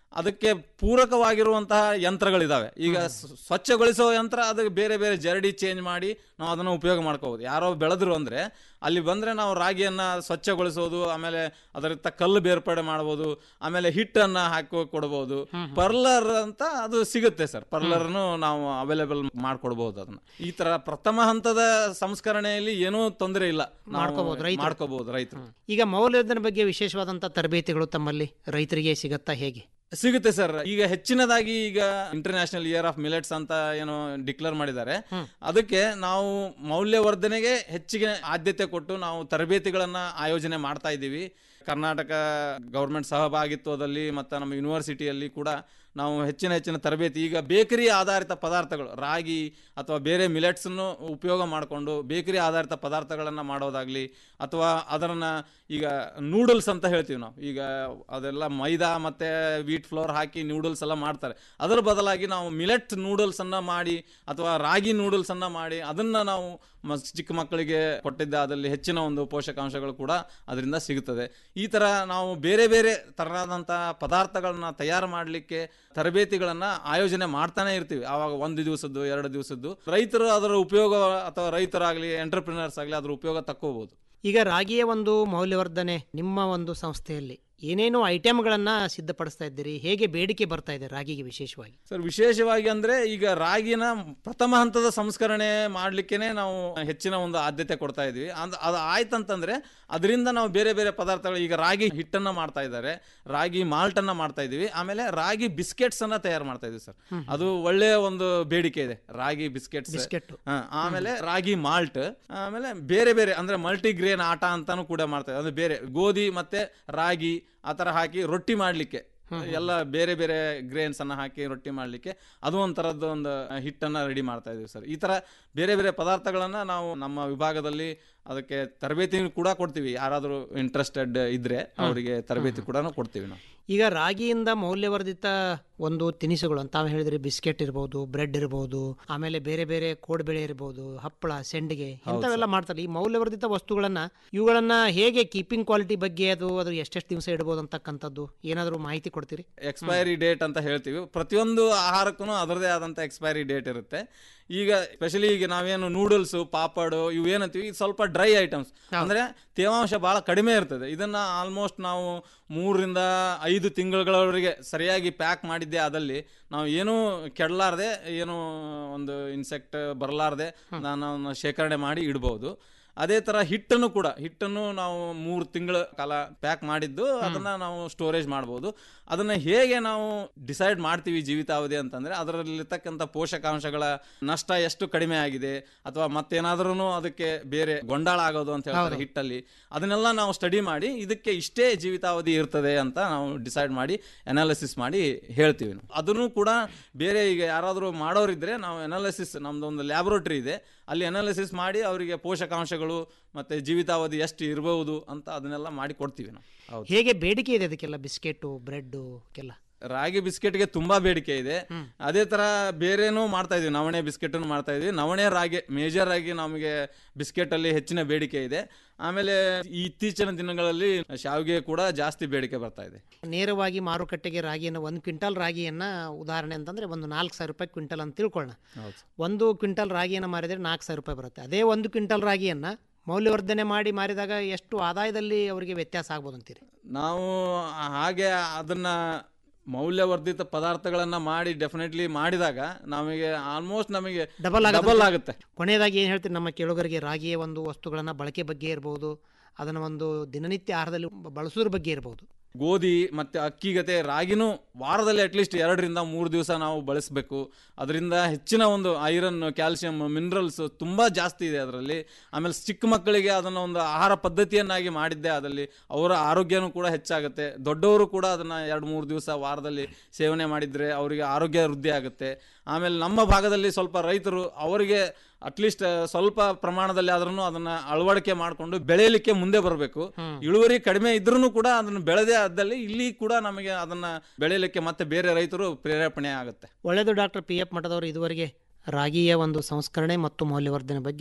[SPEAKER 14] ಅದಕ್ಕೆ ಪೂರಕವಾಗಿರುವಂತಹ ಯಂತ್ರಗಳಿದಾವೆ ಈಗ ಸ್- ಸ್ವಚ್ಛಗೊಳಿಸೋ ಯಂತ್ರ ಅದಕ್ಕೆ ಬೇರೆ ಬೇರೆ ಜರಡಿ ಚೇಂಜ್ ಮಾಡಿ ನಾವು ಅದನ್ನು ಉಪಯೋಗ ಮಾಡ್ಕೋಬೋದು ಯಾರೋ ಬೆಳೆದ್ರು ಅಂದ್ರೆ ಅಲ್ಲಿ ಬಂದ್ರೆ ನಾವು ರಾಗಿಯನ್ನ ಸ್ವಚ್ಛಗೊಳಿಸೋದು ಆಮೇಲೆ ಅದರಿಂದ ಕಲ್ಲು ಬೇರ್ಪಡೆ ಮಾಡ್ಬೋದು ಆಮೇಲೆ ಹಿಟ್ಟನ್ನ ಹಾಕಿ ಕೊಡ್ಬೋದು ಪರ್ಲರ್ ಅಂತ ಅದು ಸಿಗುತ್ತೆ ಸರ್ ಪರ್ಲರ್ನು ನಾವು ಅವೈಲೇಬಲ್ ಮಾಡ್ಕೊಡ್ಬೋದು ಅದನ್ನ ಈ ತರ ಪ್ರಥಮ ಹಂತದ ಸಂಸ್ಕರಣೆಯಲ್ಲಿ ಏನೂ ತೊಂದರೆ ಇಲ್ಲ ನಾವು
[SPEAKER 13] ಮಾಡ್ಕೋಬೋದು ರೈತರು.
[SPEAKER 14] ಮಾಡ್ಕೋಬಹುದು ರೈತರು
[SPEAKER 13] ಈಗ ಮೌಲ್ಯವರ್ಧನೆ ಬಗ್ಗೆ ವಿಶೇಷವಾದಂಥ ತರಬೇತಿಗಳು ತಮ್ಮಲ್ಲಿ ರೈತರಿಗೆ ಸಿಗತ್ತಾ ಹೇಗೆ
[SPEAKER 14] ಸಿಗುತ್ತೆ ಸರ್ ಈಗ ಹೆಚ್ಚಿನದಾಗಿ ಈಗ ಇಂಟರ್ನ್ಯಾಷನಲ್ ಇಯರ್ ಆಫ್ ಮಿಲೆಟ್ಸ್ ಅಂತ ಏನು ಡಿಕ್ಲೇರ್ ಮಾಡಿದ್ದಾರೆ ಅದಕ್ಕೆ ನಾವು ಮೌಲ್ಯವರ್ಧನೆಗೆ ಹೆಚ್ಚಿಗೆ ಆದ್ಯತೆ ಕೊಟ್ಟು ನಾವು ತರಬೇತಿಗಳನ್ನ ಆಯೋಜನೆ ಮಾಡ್ತಾ ಇದ್ದೀವಿ ಕರ್ನಾಟಕ ಗೌರ್ಮೆಂಟ್ ಸಹಭಾಗಿತ್ವದಲ್ಲಿ ಮತ್ತು ನಮ್ಮ ಯೂನಿವರ್ಸಿಟಿಯಲ್ಲಿ ಕೂಡ ನಾವು ಹೆಚ್ಚಿನ ಹೆಚ್ಚಿನ ತರಬೇತಿ ಈಗ ಬೇಕರಿ ಆಧಾರಿತ ಪದಾರ್ಥಗಳು ರಾಗಿ ಅಥವಾ ಬೇರೆ ಮಿಲೆಟ್ಸನ್ನು ಉಪಯೋಗ ಮಾಡಿಕೊಂಡು ಬೇಕರಿ ಆಧಾರಿತ ಪದಾರ್ಥಗಳನ್ನು ಮಾಡೋದಾಗಲಿ ಅಥವಾ ಅದನ್ನು ಈಗ ನೂಡಲ್ಸ್ ಅಂತ ಹೇಳ್ತೀವಿ ನಾವು ಈಗ ಅದೆಲ್ಲ ಮೈದಾ ಮತ್ತು ವೀಟ್ ಫ್ಲೋರ್ ಹಾಕಿ ನೂಡಲ್ಸ್ ಎಲ್ಲ ಮಾಡ್ತಾರೆ ಅದರ ಬದಲಾಗಿ ನಾವು ಮಿಲೆಟ್ ನೂಡಲ್ಸನ್ನು ಮಾಡಿ ಅಥವಾ ರಾಗಿ ನೂಡಲ್ಸನ್ನು ಮಾಡಿ ಅದನ್ನು ನಾವು ಮ- ಚಿಕ್ಕ ಮಕ್ಕಳಿಗೆ ಕೊಟ್ಟಿದ್ದ ಅದರಲ್ಲಿ ಹೆಚ್ಚಿನ ಒಂದು ಪೋಷಕಾಂಶಗಳು ಕೂಡ ಅದರಿಂದ ಸಿಗುತ್ತದೆ ಈ ಥರ ನಾವು ಬೇರೆ ಬೇರೆ ಥರನಾದಂಥ ಪದಾರ್ಥಗಳನ್ನ ತಯಾರು ಮಾಡಲಿಕ್ಕೆ ತರಬೇತಿಗಳನ್ನು ಆಯೋಜನೆ ಮಾಡ್ತಾನೆ ಇರ್ತೀವಿ ಆವಾಗ ಒಂದು ದಿವಸದ್ದು ಎರಡು ದಿವಸದ್ದು ರೈತರು ಅದರ ಉಪಯೋಗ ಅಥವಾ ರೈತರಾಗಲಿ ಎಂಟರ್ಪ್ರಿನರ್ಸ್ ಆಗಲಿ ಅದರ ಉಪಯೋಗ ತಕ್ಕೋಬೋದು
[SPEAKER 13] ಈಗ ರಾಗಿಯ ಒಂದು ಮೌಲ್ಯವರ್ಧನೆ ನಿಮ್ಮ ಒಂದು ಸಂಸ್ಥೆಯಲ್ಲಿ ಏನೇನು ಐಟಮ್ಗಳನ್ನು ಸಿದ್ಧಪಡಿಸ್ತಾ ಇದ್ದೀರಿ ಹೇಗೆ ಬೇಡಿಕೆ ಬರ್ತಾ ಇದೆ ರಾಗಿಗೆ ವಿಶೇಷವಾಗಿ
[SPEAKER 14] ಸರ್ ವಿಶೇಷವಾಗಿ ಅಂದ್ರೆ ಈಗ ರಾಗಿನ ಪ್ರಥಮ ಹಂತದ ಸಂಸ್ಕರಣೆ ಮಾಡ್ಲಿಕ್ಕೇನೆ ನಾವು ಹೆಚ್ಚಿನ ಒಂದು ಆದ್ಯತೆ ಕೊಡ್ತಾ ಇದೀವಿ ಅಂದ್ ಅದು ಆಯ್ತಂತಂದ್ರೆ ಅದರಿಂದ ನಾವು ಬೇರೆ ಬೇರೆ ಪದಾರ್ಥಗಳು ಈಗ ರಾಗಿ ಹಿಟ್ಟನ್ನ ಮಾಡ್ತಾ ಇದ್ದಾರೆ ರಾಗಿ ಮಾಲ್ಟ್ ಅನ್ನ ಮಾಡ್ತಾ ಇದೀವಿ ಆಮೇಲೆ ರಾಗಿ ಬಿಸ್ಕೆಟ್ಸ್ ಅನ್ನ ತಯಾರು ಮಾಡ್ತಾ ಇದೀವಿ ಸರ್ ಅದು ಒಳ್ಳೆಯ ಒಂದು ಬೇಡಿಕೆ ಇದೆ ರಾಗಿ ಬಿಸ್ಕೆಟ್ಸ್
[SPEAKER 13] ಬಿಸ್ಕೆಟ್
[SPEAKER 14] ಆಮೇಲೆ ರಾಗಿ ಮಾಲ್ಟ್ ಆಮೇಲೆ ಬೇರೆ ಬೇರೆ ಅಂದ್ರೆ ಮಲ್ಟಿ ಗ್ರೇನ್ ಆಟ ಅಂತಾನು ಕೂಡ ಮಾಡ್ತಾರೆ ಅಂದ್ರೆ ಬೇರೆ ಗೋಧಿ ಮತ್ತೆ ರಾಗಿ ಆ ಥರ ಹಾಕಿ ರೊಟ್ಟಿ ಮಾಡಲಿಕ್ಕೆ ಎಲ್ಲ ಬೇರೆ ಬೇರೆ ಗ್ರೇನ್ಸ್ ಅನ್ನ ಹಾಕಿ ರೊಟ್ಟಿ ಮಾಡಲಿಕ್ಕೆ ಅದು ಒಂಥರದ್ದು ಒಂದು ಹಿಟ್ಟನ್ನ ರೆಡಿ ಮಾಡ್ತಾ ಇದೀವಿ ಸರ್ ಈ ತರ ಬೇರೆ ಬೇರೆ ಪದಾರ್ಥಗಳನ್ನ ನಾವು ನಮ್ಮ ವಿಭಾಗದಲ್ಲಿ ಅದಕ್ಕೆ ತರಬೇತಿ ಕೂಡ ಕೊಡ್ತೀವಿ ಯಾರಾದರೂ ಇಂಟ್ರೆಸ್ಟೆಡ್ ಇದ್ರೆ ಅವರಿಗೆ ತರಬೇತಿ ಕೂಡ ಕೊಡ್ತೀವಿ ನಾವು
[SPEAKER 13] ಈಗ ರಾಗಿಯಿಂದ ಮೌಲ್ಯವರ್ಧಿತ ಒಂದು ತಿನಿಸುಗಳು ಅಂತ ತಾವು ಹೇಳಿದ್ರಿ ಬಿಸ್ಕೆಟ್ ಇರ್ಬೋದು ಬ್ರೆಡ್ ಇರ್ಬೋದು ಆಮೇಲೆ ಬೇರೆ ಬೇರೆ ಕೋಡ್ಬೆಳೆ ಇರ್ಬೋದು ಹಪ್ಪಳ ಸೆಂಡಿಗೆ ಇಂಥವೆಲ್ಲ ಮಾಡ್ತಾರೆ ಈ ಮೌಲ್ಯವರ್ಧಿತ ವಸ್ತುಗಳನ್ನ ಇವುಗಳನ್ನ ಹೇಗೆ ಕೀಪಿಂಗ್ ಕ್ವಾಲಿಟಿ ಬಗ್ಗೆ ಅದು ಅದು ಎಷ್ಟೆಷ್ಟು ದಿವಸ ಇಡ್ಬೋದು ಅಂತಕ್ಕಂಥದ್ದು ಏನಾದರೂ ಮಾಹಿತಿ ಕೊಡ್ತೀರಿ
[SPEAKER 14] ಎಕ್ಸ್ಪೈರಿ ಡೇಟ್ ಅಂತ ಹೇಳ್ತೀವಿ ಪ್ರತಿಯೊಂದು ಆಹಾರಕ್ಕೂ ಅದರದೇ ಆದಂಥ ಎಕ್ಸ್ಪೈರಿ ಡೇಟ್ ಇರುತ್ತೆ ಈಗ ಸ್ಪೆಷಲಿ ಈಗ ನಾವೇನು ನೂಡಲ್ಸ್ ಪಾಪಡು ಇವು ಏನಂತೀವಿ ಇದು ಸ್ವಲ್ಪ ಡ್ರೈ ಐಟಮ್ಸ್ ಅಂದ್ರೆ ತೇವಾಂಶ ಬಹಳ ಕಡಿಮೆ ಇರ್ತದೆ ಇದನ್ನ ಆಲ್ಮೋಸ್ಟ್ ನಾವು ಮೂರರಿಂದ ಐದು ತಿಂಗಳುಗಳವರೆಗೆ ಸರಿಯಾಗಿ ಪ್ಯಾಕ್ ಮಾಡಿದ್ದೆ ಆದಲ್ಲಿ ನಾವು ಏನೂ ಕೆಡಲಾರ್ದೆ ಏನು ಒಂದು ಇನ್ಸೆಕ್ಟ್ ಬರಲಾರ್ದೆ ನಾನು ಶೇಖರಣೆ ಮಾಡಿ ಇಡ್ಬೋದು ಅದೇ ತರ ಹಿಟ್ಟನ್ನು ಕೂಡ ಹಿಟ್ಟನ್ನು ನಾವು ಮೂರು ತಿಂಗಳ ಕಾಲ ಪ್ಯಾಕ್ ಮಾಡಿದ್ದು ಅದನ್ನ ನಾವು ಸ್ಟೋರೇಜ್ ಮಾಡ್ಬೋದು ಅದನ್ನ ಹೇಗೆ ನಾವು ಡಿಸೈಡ್ ಮಾಡ್ತೀವಿ ಜೀವಿತಾವಧಿ ಅಂತಂದ್ರೆ ಅದರಲ್ಲಿರ್ತಕ್ಕಂಥ ಪೋಷಕಾಂಶಗಳ ನಷ್ಟ ಎಷ್ಟು ಕಡಿಮೆ ಆಗಿದೆ ಅಥವಾ ಮತ್ತೇನಾದ್ರೂ ಅದಕ್ಕೆ ಬೇರೆ ಗೊಂಡಾಳ ಆಗೋದು ಅಂತ ಹೇಳ್ತಾರೆ ಹಿಟ್ಟಲ್ಲಿ ಅದನ್ನೆಲ್ಲ ನಾವು ಸ್ಟಡಿ ಮಾಡಿ ಇದಕ್ಕೆ ಇಷ್ಟೇ ಜೀವಿತಾವಧಿ ಇರ್ತದೆ ಅಂತ ನಾವು ಡಿಸೈಡ್ ಮಾಡಿ ಅನಾಲಿಸಿಸ್ ಮಾಡಿ ಹೇಳ್ತೀವಿ ನಾವು. ಅದನ್ನು ಕೂಡ ಬೇರೆ ಈಗ ಯಾರಾದರೂ ಮಾಡೋರಿದ್ರೆ ನಾವು ಅನಾಲಿಸಿಸ್ ನಮ್ದು ಒಂದು ಲ್ಯಾಬೊರೇಟರಿ ಇದೆ ಅಲ್ಲಿ ಅನಾಲಿಸಿಸ್ ಮಾಡಿ ಅವರಿಗೆ ಪೋಷಕಾಂಶಗಳು ಮತ್ತೆ ಜೀವಿತಾವಧಿ ಎಷ್ಟು ಇರಬಹುದು ಅಂತ ಅದನ್ನೆಲ್ಲ ಮಾಡಿ ಕೊಡ್ತೀವಿ ನಾವು ಹೌದು
[SPEAKER 13] ಹೇಗೆ ಬೇಡಿಕೆ ಇದೆ ಅದಕ್ಕೆಲ್ಲ ಬಿಸ್ಕೆಟು ಬ್ರೆಡ್ಡು ಕೆಲ್ಲ
[SPEAKER 14] ರಾಗಿ ಬಿಸ್ಕೆಟ್ಗೆ ತುಂಬಾ ಬೇಡಿಕೆ ಇದೆ ಅದೇ ತರ ಬೇರೆನೂ ಮಾಡ್ತಾ ಇದೀವಿ ನವಣೆ ಬಿಸ್ಕೆಟ್ ಮಾಡ್ತಾ ಇದೀವಿ ನವಣೆ ರಾಗಿ ಮೇಜರ್ ಆಗಿ ನಮಗೆ ಬಿಸ್ಕೆಟ್ ಅಲ್ಲಿ ಹೆಚ್ಚಿನ ಬೇಡಿಕೆ ಇದೆ ಆಮೇಲೆ ಈ ಇತ್ತೀಚಿನ ದಿನಗಳಲ್ಲಿ ಶಾವಿಗೆ ಕೂಡ ಜಾಸ್ತಿ ಬೇಡಿಕೆ ಬರ್ತಾ ಇದೆ
[SPEAKER 13] ನೇರವಾಗಿ ಮಾರುಕಟ್ಟೆಗೆ ರಾಗಿಯನ್ನು ಒಂದು ಕ್ವಿಂಟಲ್ ರಾಗಿಯನ್ನ ಉದಾಹರಣೆ ಅಂತಂದ್ರೆ ಒಂದು ನಾಲ್ಕು ಸಾವಿರ ರೂಪಾಯಿ ಕ್ವಿಂಟಲ್ ಅಂತ ತಿಳ್ಕೊಳ್ಳೋಣ
[SPEAKER 14] ಹೌದು
[SPEAKER 13] ಒಂದು ಕ್ವಿಂಟಲ್ ರಾಗಿಯನ್ನು ಮಾರಿದರೆ ನಾಲ್ಕು ಸಾವಿರ ರೂಪಾಯಿ ಬರುತ್ತೆ ಅದೇ ಒಂದು ಕ್ವಿಂಟಲ್ ರಾಗಿಯನ್ನು ಮೌಲ್ಯವರ್ಧನೆ ಮಾಡಿ ಮಾರಿದಾಗ ಎಷ್ಟು ಆದಾಯದಲ್ಲಿ ಅವರಿಗೆ ವ್ಯತ್ಯಾಸ ಆಗ್ಬೋದು ಅಂತೀರಿ
[SPEAKER 14] ನಾವು ಹಾಗೆ ಅದನ್ನ ಮೌಲ್ಯವರ್ಧಿತ ಪದಾರ್ಥಗಳನ್ನ ಮಾಡಿ ಡೆಫಿನೆಟ್ಲಿ ಮಾಡಿದಾಗ ನಮಗೆ ಆಲ್ಮೋಸ್ಟ್ ನಮಗೆ
[SPEAKER 13] ಡಬಲ್
[SPEAKER 14] ಡಬಲ್ ಆಗುತ್ತೆ
[SPEAKER 13] ಕೊನೆಯದಾಗಿ ಏನು ಹೇಳ್ತೀರಿ ನಮ್ಮ ಕೇಳುಗರಿಗೆ ರಾಗಿಯ ಒಂದು ವಸ್ತುಗಳನ್ನು ಬಳಕೆ ಬಗ್ಗೆ ಇರ್ಬೋದು ಅದನ್ನು ಒಂದು ದಿನನಿತ್ಯ ಆಹಾರದಲ್ಲಿ ಬಳಸೋದ್ರ ಬಗ್ಗೆ ಇರ್ಬೋದು
[SPEAKER 14] ಗೋಧಿ ಮತ್ತೆ ಅಕ್ಕಿ ಗತೆ ರಾಗಿನೂ ವಾರದಲ್ಲಿ ಅಟ್ಲೀಸ್ಟ್ ಎರಡರಿಂದ ಮೂರು ದಿವಸ ನಾವು ಬಳಸಬೇಕು ಅದರಿಂದ ಹೆಚ್ಚಿನ ಒಂದು ಐರನ್ ಕ್ಯಾಲ್ಸಿಯಂ ಮಿನರಲ್ಸ್ ತುಂಬಾ ಜಾಸ್ತಿ ಇದೆ ಅದರಲ್ಲಿ ಆಮೇಲೆ ಚಿಕ್ಕ ಮಕ್ಕಳಿಗೆ ಅದನ್ನ ಒಂದು ಆಹಾರ ಪದ್ಧತಿಯನ್ನಾಗಿ ಮಾಡಿದ್ದೆ ಅದರಲ್ಲಿ ಅವರ ಆರೋಗ್ಯನೂ ಕೂಡ ಹೆಚ್ಚಾಗುತ್ತೆ ದೊಡ್ಡವರು ಕೂಡ ಅದನ್ನ ಎರಡು ಮೂರು ದಿವಸ ವಾರದಲ್ಲಿ ಸೇವನೆ ಮಾಡಿದ್ರೆ ಅವರಿಗೆ ಆರೋಗ್ಯ ವೃದ್ಧಿ ಆಗುತ್ತೆ ಆಮೇಲೆ ನಮ್ಮ ಭಾಗದಲ್ಲಿ ಸ್ವಲ್ಪ ರೈತರು ಅವರಿಗೆ ಅಟ್ಲೀಸ್ಟ್ ಸ್ವಲ್ಪ ಪ್ರಮಾಣದಲ್ಲಿ ಆದ್ರೂ ಅದನ್ನ ಅಳವಡಿಕೆ ಮಾಡಿಕೊಂಡು ಬೆಳೆಯಲಿಕ್ಕೆ ಮುಂದೆ ಬರಬೇಕು ಇಳುವರಿ ಕಡಿಮೆ ಇದ್ರೂ ಕೂಡ ಅದನ್ನ ಬೆಳೆದೇ ಆದಲ್ಲಿ ಇಲ್ಲಿ ಕೂಡ ನಮಗೆ ಅದನ್ನ ಬೆಳೆಯಲಿಕ್ಕೆ ಮತ್ತೆ ಬೇರೆ ರೈತರು ಪ್ರೇರೇಪಣೆ ಆಗುತ್ತೆ
[SPEAKER 13] ಒಳ್ಳೆಯದು ಡಾಕ್ಟರ್ ಪಿ ಎಫ್ ಮಠದವರು ಇದುವರೆಗೆ ರಾಗಿಯ ಒಂದು ಸಂಸ್ಕರಣೆ ಮತ್ತು ಮೌಲ್ಯವರ್ಧನೆ ಬಗ್ಗೆ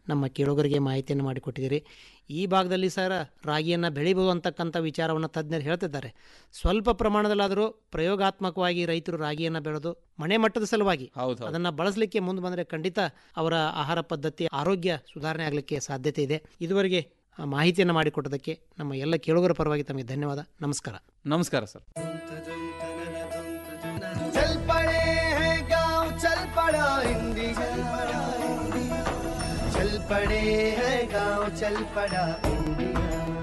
[SPEAKER 13] ನಮ್ಮ ಕೇಳುಗರಿಗೆ ಮಾಹಿತಿಯನ್ನು ಮಾಡಿಕೊಟ್ಟಿದ್ದೀರಿ ಈ ಭಾಗದಲ್ಲಿ ಸರ್ ರಾಗಿಯನ್ನು ಬೆಳಿಬೋದು ಅಂತಕ್ಕಂಥ ವಿಚಾರವನ್ನು ತಜ್ಞರು ಹೇಳ್ತಿದ್ದಾರೆ ಸ್ವಲ್ಪ ಪ್ರಮಾಣದಲ್ಲಾದರೂ ಪ್ರಯೋಗಾತ್ಮಕವಾಗಿ ರೈತರು ರಾಗಿಯನ್ನು ಬೆಳೆದು ಮನೆ ಮಟ್ಟದ ಸಲುವಾಗಿ
[SPEAKER 14] ಹೌದು
[SPEAKER 13] ಅದನ್ನು ಬಳಸಲಿಕ್ಕೆ ಮುಂದೆ ಬಂದರೆ ಖಂಡಿತ ಅವರ ಆಹಾರ ಪದ್ಧತಿ ಆರೋಗ್ಯ ಸುಧಾರಣೆ ಆಗಲಿಕ್ಕೆ ಸಾಧ್ಯತೆ ಇದೆ ಇದುವರೆಗೆ ಆ ಮಾಹಿತಿಯನ್ನು ಮಾಡಿಕೊಟ್ಟದಕ್ಕೆ ನಮ್ಮ ಎಲ್ಲ ಕೇಳುಗರ ಪರವಾಗಿ ತಮಗೆ ಧನ್ಯವಾದ ನಮಸ್ಕಾರ
[SPEAKER 14] ನಮಸ್ಕಾರ ಸರ್
[SPEAKER 15] चल पड़े हैं गांव चल पड़ा इंडिया चल पड़े हैं गांव चल पड़ा इंडिया